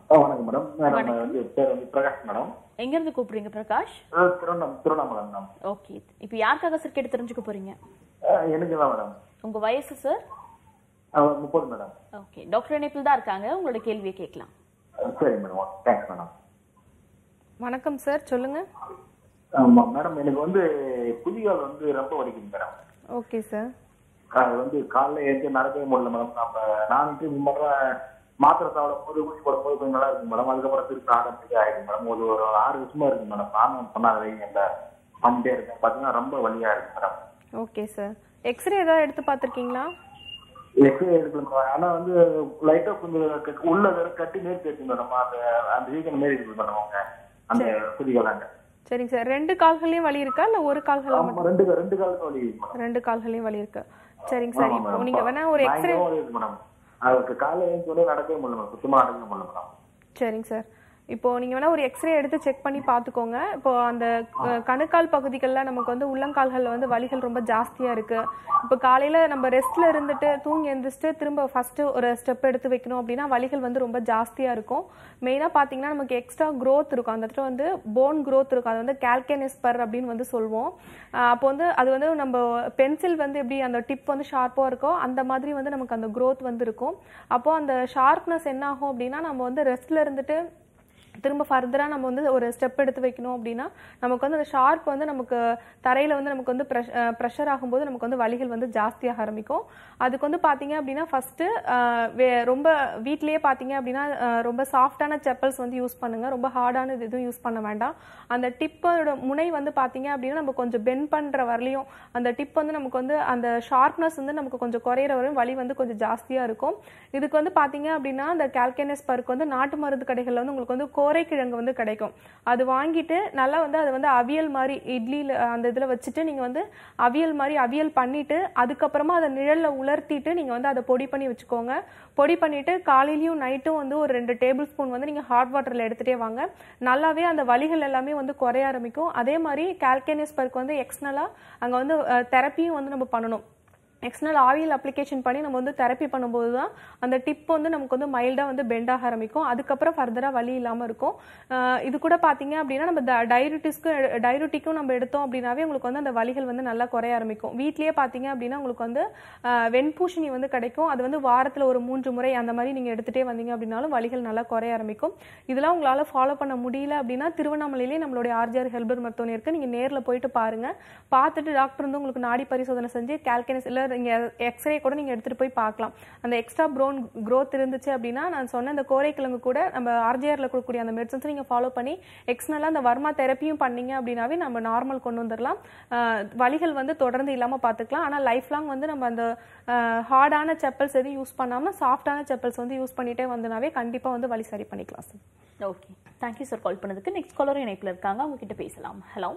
வணக்கம் மேடம் மேடம் வந்து பேர் வந்து பிரகாஷ் மேடம் எங்க இருந்து கூப்பிடுறீங்க பிரகாஷ் திருவண்ணாமலை திருவண்ணாமலை மேடம் ஓகே இப்போ யாருக்காக சார் கேட்டு தெரிஞ்சுக்க போறீங்க எனக்கு தான் மேடம் உங்க வயசு சார் முப்பது மேடம் ஓகே டாக்டர் இணைப்பில் தான் இருக்காங்க உங்களோட கேள்வியை கேட்கலாம் சரி மேடம் தேங்க்ஸ் மேடம் வணக்கம் சார் சொல்லுங்க ஆமா மேடம் எனக்கு வந்து குதிகால் வந்து ரொம்ப வலிக்குது மேடம் ஓகே சார் அது வந்து காலைல எழுந்து நடக்கவே முடியல மேடம் நம்ம நானும் முறை மாத்திரை சாப்பிடும் போது ஊசி போடும் போது கொஞ்சம் நல்லா இருக்கு மேடம் அதுக்கப்புறம் திருப்பி ஆட்டோமேட்டிக் ஆயிடுது மேடம் ஒரு ஒரு ஆறு வருஷமா இருக்கு மேடம் நானும் பண்ணாத வைங்க இந்த பண்ணிட்டே இருக்கேன் பாத்தீங்கன்னா ரொம்ப வலியா இருக்கு மேடம் ஓகே சார் எக்ஸ்ரே ஏதாவது எடுத்து பார்த்துருக்கீங்களா எக்ஸ்ரே எடுக்கல மேடம் ஆனா வந்து லைட்டா கொஞ்சம் க- உள்ள வேற கட்டி நேர் கேட்டு மேடம் அந்த அந்த வீக்கன் மாரி இருக்கு மேடம் அவங்க அந்த குதிகளாங்க சரிங்க சார் ரெண்டு கால்கள்லயும் வலி இருக்கா இல்ல ஒரு கால்கள் ஆமா ரெண்டு கா- ரெண்டு காலுக்கும் வலி இருக்கு மேடம் ரெண்டு கால்கள்லயும் வலி இருக்கு சரிங்க சார் ஆமா இப்போ மேடம். நீங்க வேணா ஒரு எக்ஸ்ரே பயங்கரமா வலி இருக்கு மேடம் அதுக்கு காலையில எழுந்து நடக்கவே முடியல மேடம் சுத்தமா நடக்கவே முடியல மேடம் சரிங்க சார் இப்போ நீங்க வேணா ஒரு எக்ஸ்ரே எடுத்து செக் பண்ணி பார்த்துக்கோங்க இப்போ அந்த அஹ், கணுக்கால் பகுதிகளில் நமக்கு வந்து உள்ளங்கால்களில் வந்து வலிகள் ரொம்ப ஜாஸ்தியா இருக்கு இப்போ காலையில நம்ம ரெஸ்ட்ல இருந்துட்டு தூங்கி எந்திரிச்சிட்டு திரும்ப ஃபர்ஸ்ட் ஒரு ஸ்டெப் எடுத்து வைக்கணும் அப்படின்னா வலிகள் வந்து ரொம்ப ஜாஸ்தியா இருக்கும் மெயினா பாத்தீங்கன்னா நமக்கு எக்ஸ்ட்ரா growth இருக்கும் அந்த இடத்துல வந்து போன் growth இருக்கும் அது வந்து கால்கேனிஸ்பர் அப்படின்னு வந்து சொல்லுவோம் அஹ், அப்போ வந்து அது வந்து நம்ம பென்சில் வந்து எப்படி அந்த டிப் வந்து ஷார்ப்பா இருக்கோ அந்த மாதிரி வந்து நமக்கு அந்த growth வந்து இருக்கும் அப்போ அந்த ஷார்ப்னஸ் என்ன ஆகும் அப்படின்னா நம்ம வந்து ரெஸ்ட்ல இருந்துட்டு திரும்ப ஃபர்தராக நம்ம வந்து ஒரு ஸ்டெப் எடுத்து வைக்கணும் அப்படின்னா நமக்கு வந்து அந்த ஷார்ப் வந்து நமக்கு தரையில் வந்து நமக்கு வந்து ப்ரெஷர் ஆகும்போது நமக்கு வந்து வலிகள் வந்து ஜாஸ்தியாக ஆரம்பிக்கும் அதுக்கு வந்து பார்த்தீங்க அப்படின்னா ஃபஸ்ட்டு ரொம்ப வீட்லேயே பார்த்தீங்க அப்படின்னா அஹ், ரொம்ப சாஃப்டான செப்பல்ஸ் வந்து யூஸ் பண்ணுங்க ரொம்ப ஹார்டான எதுவும் யூஸ் பண்ண வேண்டாம் அந்த டிப்போட முனை வந்து பார்த்தீங்க அப்படின்னா நம்ம கொஞ்சம் பெண்ட் பண்ணுற வரலையும் அந்த டிப் வந்து நமக்கு வந்து அந்த ஷார்ப்னஸ் வந்து நமக்கு கொஞ்சம் குறையிற வரையும் வலி வந்து கொஞ்சம் ஜாஸ்தியாக இருக்கும் இதுக்கு வந்து பார்த்தீங்க அப்படின்னா அந்த கால்கேனஸ் பருக்கு வந்து நாட்டு மருந்து கடைகளில் வந்து உங்களுக்கு வந்து கோரைக்கிழங்கு வந்து கிடைக்கும் அது வாங்கிட்டு நல்லா வந்து அதை வந்து அவியல் மாதிரி இட்லியில் அந்த இதில் வச்சுட்டு நீங்கள் வந்து அவியல் மாதிரி அவியல் பண்ணிட்டு அதுக்கப்புறமா அதை நிழலில் உலர்த்திட்டு நீங்கள் வந்து அதை பொடி பண்ணி வச்சுக்கோங்க பொடி பண்ணிட்டு காலையிலயும் நைட்டும் வந்து ஒரு ரெண்டு டேபிள் ஸ்பூன் வந்து நீங்கள் ஹாட் வாட்டரில் எடுத்துகிட்டே வாங்க நல்லாவே அந்த வலிகள் எல்லாமே வந்து குறைய ஆரம்பிக்கும் அதே மாதிரி கால்கேனியஸ் பருக்கு வந்து எக்ஸ்னலாக அங்கே வந்து தெரப்பியும் வந்து நம்ம பண்ணணும் எக்ஸ்டர்னல் ஆயில் அப்ளிகேஷன் பண்ணி நம்ம வந்து தெரப்பி பண்ணும்போது தான் அந்த டிப் வந்து நமக்கு வந்து மைல்டாக வந்து பெண்ட் ஆக ஆரம்பிக்கும் அதுக்கப்புறம் ஃபர்தராக வலி இல்லாமல் இருக்கும் ஆஹ் இது கூட பார்த்தீங்க அப்படின்னா நம்ம டைரட்டிஸ்க்கும் டைரட்டிக்கும் நம்ம எடுத்தோம் அப்படின்னாவே உங்களுக்கு வந்து அந்த வலிகள் வந்து நல்லா குறைய ஆரம்பிக்கும் வீட்லயே பார்த்தீங்க அப்படின்னா உங்களுக்கு வந்து ஆஹ் வெண்பூசணி வந்து கிடைக்கும் அது வந்து வாரத்தில் ஒரு மூன்று முறை அந்த மாதிரி நீங்கள் எடுத்துகிட்டே வந்தீங்க அப்படின்னாலும் வலிகள் நல்லா குறைய ஆரம்பிக்கும் இதெல்லாம் உங்களால் ஃபாலோ பண்ண முடியல அப்படின்னா திருவண்ணாமலையிலேயே நம்மளுடைய ஆர்ஜிஆர் ஹெல்பர் மருத்துவமனை இருக்கு நீங்கள் நேரில் போயிட்டு பாருங்க பார்த்துட்டு டாக்டர் வந்து உங்களுக்கு நாடி பரிசோதனை செஞ்சு கால்கனஸ் இல்லை நீங்கள் எக்ஸ்ரே கூட நீங்கள் எடுத்துகிட்டு போய் பார்க்கலாம் அந்த எக்ஸ்ட்ரா ப்ரோன் growth இருந்துச்சு அப்படின்னா நான் சொன்ன அந்த கோரைக்கிழங்கு கூட நம்ம ஆர்ஜிஆரில் கொடுக்கக்கூடிய அந்த மெடிசன்ஸ் நீங்கள் ஃபாலோ பண்ணி எக்ஸ்னலாக அந்த வர்மா தெரப்பியும் பண்ணீங்க அப்படின்னாவே நம்ம நார்மல் கொண்டு வந்துடலாம் ஆஹ் வலிகள் வந்து தொடர்ந்து இல்லாமல் பார்த்துக்கலாம் ஆனால் லைஃப் லாங் வந்து நம்ம அந்த ஹார்டான செப்பல்ஸ் எதுவும் யூஸ் பண்ணாமல் சாஃப்டான செப்பல்ஸ் வந்து யூஸ் பண்ணிட்டே வந்தனாவே கண்டிப்பாக வந்து வலி சரி பண்ணிக்கலாம் sir okay thank you sir call பண்ணதுக்கு நெக்ஸ்ட் காலரும் இணைப்பில் இருக்காங்க அவங்க கிட்ட பேசலாம் ஹலோ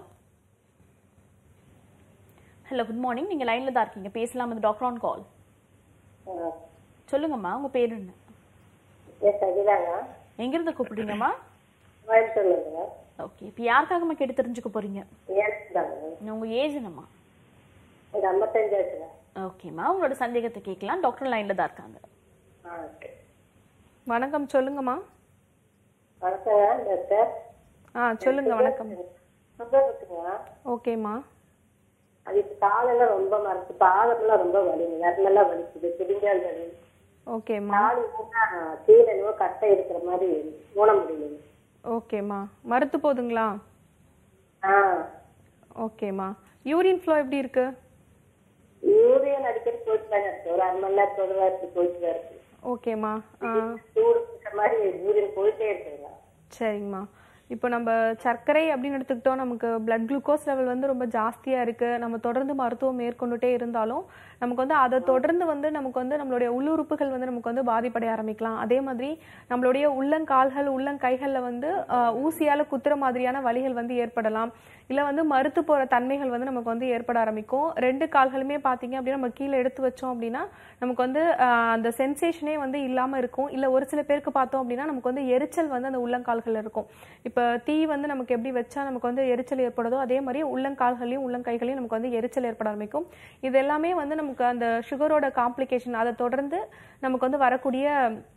ஹலோ குட் மார்னிங் நீங்க லைன்ல தான் இருக்கீங்க பேசலாம் அது டாக்டர் ஆன் கால் சொல்லுங்கம்மா உங்க பேர் என்ன எஸ் அதுதாங்க எங்கிருந்து கூப்பிடுறீங்கம்மா கோயம்புத்தூர்லங்க ஓகே இப்போ யாருக்காகம்மா கேட்டு தெரிஞ்சுக்க போறீங்க எனக்கு தாங்க உங்க ஏஜ் என்னம்மா ஒரு ஐம்பத்தஞ்சு ஆச்சுங்க ஓகேம்மா உங்களோட சந்தேகத்தை கேட்கலாம் டாக்டர் லைன்ல தான் இருக்காங்க ஆ ஓகே வணக்கம் சொல்லுங்கம்மா வணக்கங்க டாக்டர் ஆ சொல்லுங்க வணக்கம் சுகர் இருக்குங்க ஓகேம்மா அது இப்போ காலெல்லாம் ரொம்ப மறைச்சு பாதமெல்லாம் ரொம்ப வலிங்க விரலெல்லாம் வலிக்குது பிடிங்கால் வலி ஓகேம்மா காலு ஊனா கீழே என்னவோ கட்டை இருக்கிற மாதிரி ஊன முடியலைங்க ஓகேம்மா மறுத்து போதுங்களா ஆ ஓகேம்மா யூரின் ஃப்ளோ எப்படி இருக்கு யூரியன் அடிக்கடி போயிட்டு தாங்க இருக்கு ஒரு அரை மணி நேரத்துக்கு ஒரு வாரத்துக்கு போயிட்டு தான் இருக்கு ஓகேம்மா ஆ சூடு பிடிச்ச மாதிரி யூரியன் போயிட்டே இருக்குங்க சரிங்கம்மா இப்போ நம்ம சர்க்கரை அப்படின்னு எடுத்துக்கிட்டோம் நமக்கு பிளட் குளுக்கோஸ் லெவல் வந்து ரொம்ப ஜாஸ்தியாக இருக்குது நம்ம தொடர்ந்து மருத்துவம் மேற்கொண்டுட்டே இருந்தாலும் நமக்கு வந்து அதை தொடர்ந்து வந்து நமக்கு வந்து நம்மளுடைய உள்ளுறுப்புகள் வந்து நமக்கு வந்து பாதிப்படைய ஆரம்பிக்கலாம் அதே மாதிரி நம்மளுடைய உள்ளங்கால்கள் உள்ளங்கைகளில் வந்து ஆஹ், ஊசியால குத்துற மாதிரியான வலிகள் வந்து ஏற்படலாம் இல்லை வந்து மறுத்து போகிற தன்மைகள் வந்து நமக்கு வந்து ஏற்பட ஆரம்பிக்கும் ரெண்டு கால்களுமே பார்த்தீங்க அப்படின்னா நம்ம கீழே எடுத்து வச்சோம் அப்படின்னா நமக்கு வந்து ஆஹ், அந்த சென்சேஷனே வந்து இல்லாமல் இருக்கும் இல்லை ஒரு சில பேருக்கு பார்த்தோம் அப்படின்னா நமக்கு வந்து எரிச்சல் வந்து அந்த உள்ளங்கால்கள் இருக்கும் இப்போ தீ வந்து நமக்கு எப்படி வச்சா நமக்கு வந்து எரிச்சல் ஏற்படுதோ அதே மாதிரி உள்ளங்கால்களையும் உள்ளங்கைகளையும் நமக்கு வந்து எரிச்சல் ஏற்பட ஆரம்பிக்கும் இது எல்லாமே வந்து நமக்கு அந்த சுகரோட காம்ப்ளிகேஷன் அதை தொடர்ந்து நமக்கு வந்து வரக்கூடிய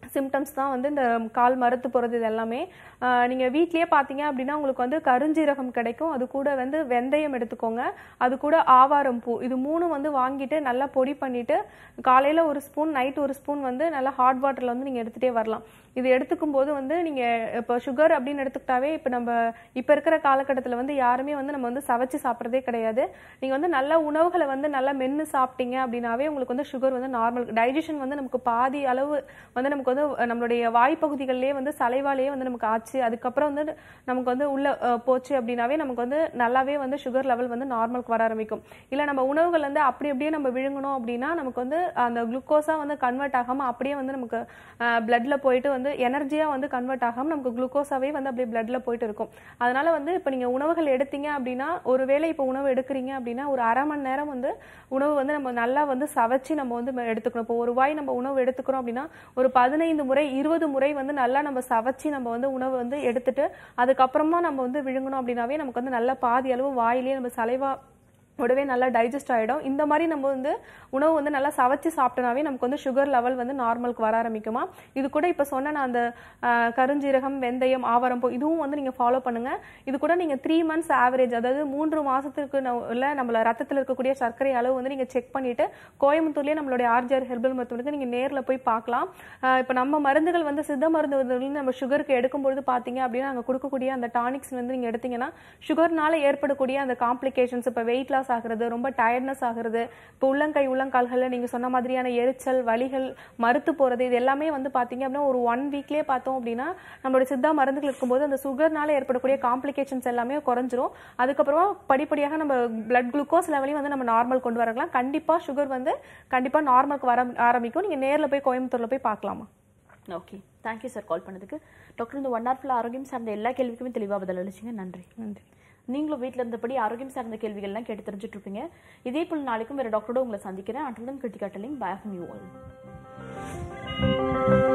சிம்டம்ஸ் தான் வந்து இந்த கால் மரத்து போகிறது இது எல்லாமே ஆஹ் நீங்க வீட்லயே பார்த்தீங்க அப்படின்னா உங்களுக்கு வந்து கருஞ்சீரகம் கிடைக்கும் அது கூட வந்து வெந்தயம் எடுத்துக்கோங்க அது கூட ஆவாரம் பூ இது மூணும் வந்து வாங்கிட்டு நல்லா பொடி பண்ணிட்டு காலையில ஒரு ஸ்பூன் நைட் ஒரு ஸ்பூன் வந்து நல்லா ஹாட் வாட்டர்ல வந்து நீங்க எடுத்துட்டே வரலாம் இது எடுத்துக்கும் போது வந்து நீங்க இப்போ சுகர் அப்படின்னு எடுத்துக்கிட்டாவே இப்போ நம்ம இப்போ இருக்கிற காலகட்டத்தில் வந்து யாருமே வந்து நம்ம வந்து சவைச்சு சாப்பிட்றதே கிடையாது நீங்க வந்து நல்ல உணவுகளை வந்து நல்லா மென்று சாப்பிட்டீங்க அப்படின்னாவே உங்களுக்கு வந்து சுகர் வந்து நார்மல் டைஜஷன் வந்து நமக்கு பாதி அளவு வந்து நமக்கு வந்து அஹ், நம்மளுடைய வாய்ப்பகுதிகளிலே வந்து சலைவாலேயே வந்து நமக்கு ஆச்சு அதுக்கப்புறம் வந்து நமக்கு வந்து உள்ள அஹ், போச்சு அப்படின்னாவே நமக்கு வந்து நல்லாவே வந்து சுகர் லெவல் வந்து நார்மலுக்கு வர ஆரம்பிக்கும் இல்லை நம்ம உணவுகள் வந்து அப்படி அப்படியே நம்ம விழுங்கணும் அப்படின்னா நமக்கு வந்து அந்த குளுக்கோஸா வந்து கன்வெர்ட் ஆகாம அப்படியே வந்து நமக்கு பிளட்ல போயிட்டு வந்து எனர்ஜியா வந்து கன்வெர்ட் ஆகாம நமக்கு குளுக்கோஸாவே வந்து அப்படியே பிளட்ல போயிட்டு இருக்கும் அதனால வந்து இப்போ நீங்க உணவுகள் எடுத்தீங்க அப்படின்னா ஒருவேளை இப்போ உணவு எடுக்கிறீங்க அப்படின்னா ஒரு அரை மணி நேரம் வந்து உணவு வந்து நம்ம நல்லா வந்து சவைச்சு நம்ம வந்து ம- எடுத்துக்கணும் இப்போ ஒரு வாய் நம்ம உணவு எடுத்துக்கிறோம் அப்படின்னா ஒரு பதினைந்து முறை இருபது முறை வந்து நல்லா நம்ம சவைச்சு நம்ம வந்து உணவு வந்து எடுத்துட்டு அதுக்கப்புறமா நம்ம வந்து விழுங்கணும் அப்படின்னாவே நமக்கு வந்து நல்ல பாதி அளவு வாயிலேயே நம்ம சலைவா உடவே நல்லா டைஜஸ்ட் ஆகிடும் இந்த மாதிரி நம்ம வந்து உணவு வந்து நல்லா சவைச்சு சாப்பிட்டனாவே நமக்கு வந்து சுகர் லெவல் வந்து நார்மலுக்கு வர ஆரம்பிக்குமா இது கூட இப்போ சொன்ன நான் அந்த ஆஹ், கருஞ்சீரகம் வெந்தயம் ஆவாரம் பூ இதுவும் வந்து நீங்கள் ஃபாலோ பண்ணுங்க இது கூட நீங்கள் த்ரீ மந்த்ஸ் ஆவரேஜ் அதாவது மூன்று மாசத்துக்கு ந- உள்ள நம்மள ரத்தத்தில் இருக்கக்கூடிய சர்க்கரை அளவு வந்து நீங்கள் செக் பண்ணிட்டு கோயம்புத்தூர்லேயே நம்மளுடைய ஆர்ஜிஆர் ஹெர்பல் மருத்துவமனைக்கு நீங்கள் நேரில் போய் பார்க்கலாம் இப்போ நம்ம மருந்துகள் வந்து சித்த மருந்துகள் நம்ம சுகருக்கு எடுக்கும்பொழுது பார்த்தீங்க அப்படின்னா நாங்கள் கொடுக்கக்கூடிய அந்த டானிக்ஸ் வந்து நீங்கள் எடுத்தீங்கன்னா சுகர்னால ஏற்படக்கூடிய அந்த காம்ப்ளிகேஷன்ஸ் இப்போ வெயிட் லாஸ் ஆகுறது ரொம்ப டயர்ட்னஸ் ஆகுறது இப்போ உள்ளங்கை உள்ளங்கால்களில் நீங்கள் சொன்ன மாதிரியான எரிச்சல் வலிகள் மறுத்து போகிறது இது எல்லாமே வந்து பார்த்தீங்க அப்படின்னா ஒரு ஒன் வீக்லேயே பார்த்தோம் அப்படின்னா நம்மளுடைய சித்தா மருந்துகள் இருக்கும்போது அந்த சுகர்னால ஏற்படக்கூடிய காம்ப்ளிகேஷன்ஸ் எல்லாமே குறைஞ்சிரும் அதுக்கப்புறமா படிப்படியாக நம்ம பிளட் குளுக்கோஸ் லெவலையும் வந்து நம்ம நார்மல் கொண்டு வரலாம் கண்டிப்பாக சுகர் வந்து கண்டிப்பாக நார்மலுக்கு வர ஆரம்பிக்கும் நீங்கள் நேரில் போய் கோயம்புத்தூரில் போய் பார்க்கலாமா ஓகே தேங்க்யூ சார் கால் பண்ணதுக்கு டாக்டர் இந்த ஒன் ஹவர் ஃபுல்லாக ஆரோக்கியம் சார்ந்த எல்லா கேள்விக்குமே தெளிவாக பதில் அளிச்சிங்க நன்றி நன்றி நீங்களும் வீட்டில் இருந்தபடி ஆரோக்கியம் சார்ந்த கேள்விகள்லாம் கேட்டு தெரிஞ்சுட்டு இருப்பீங்க இதே போல் நாளைக்கும் வேறு டாக்டரோட உங்களை சந்திக்கிறேன் அட்டுடன் Kirthika telling bye from you all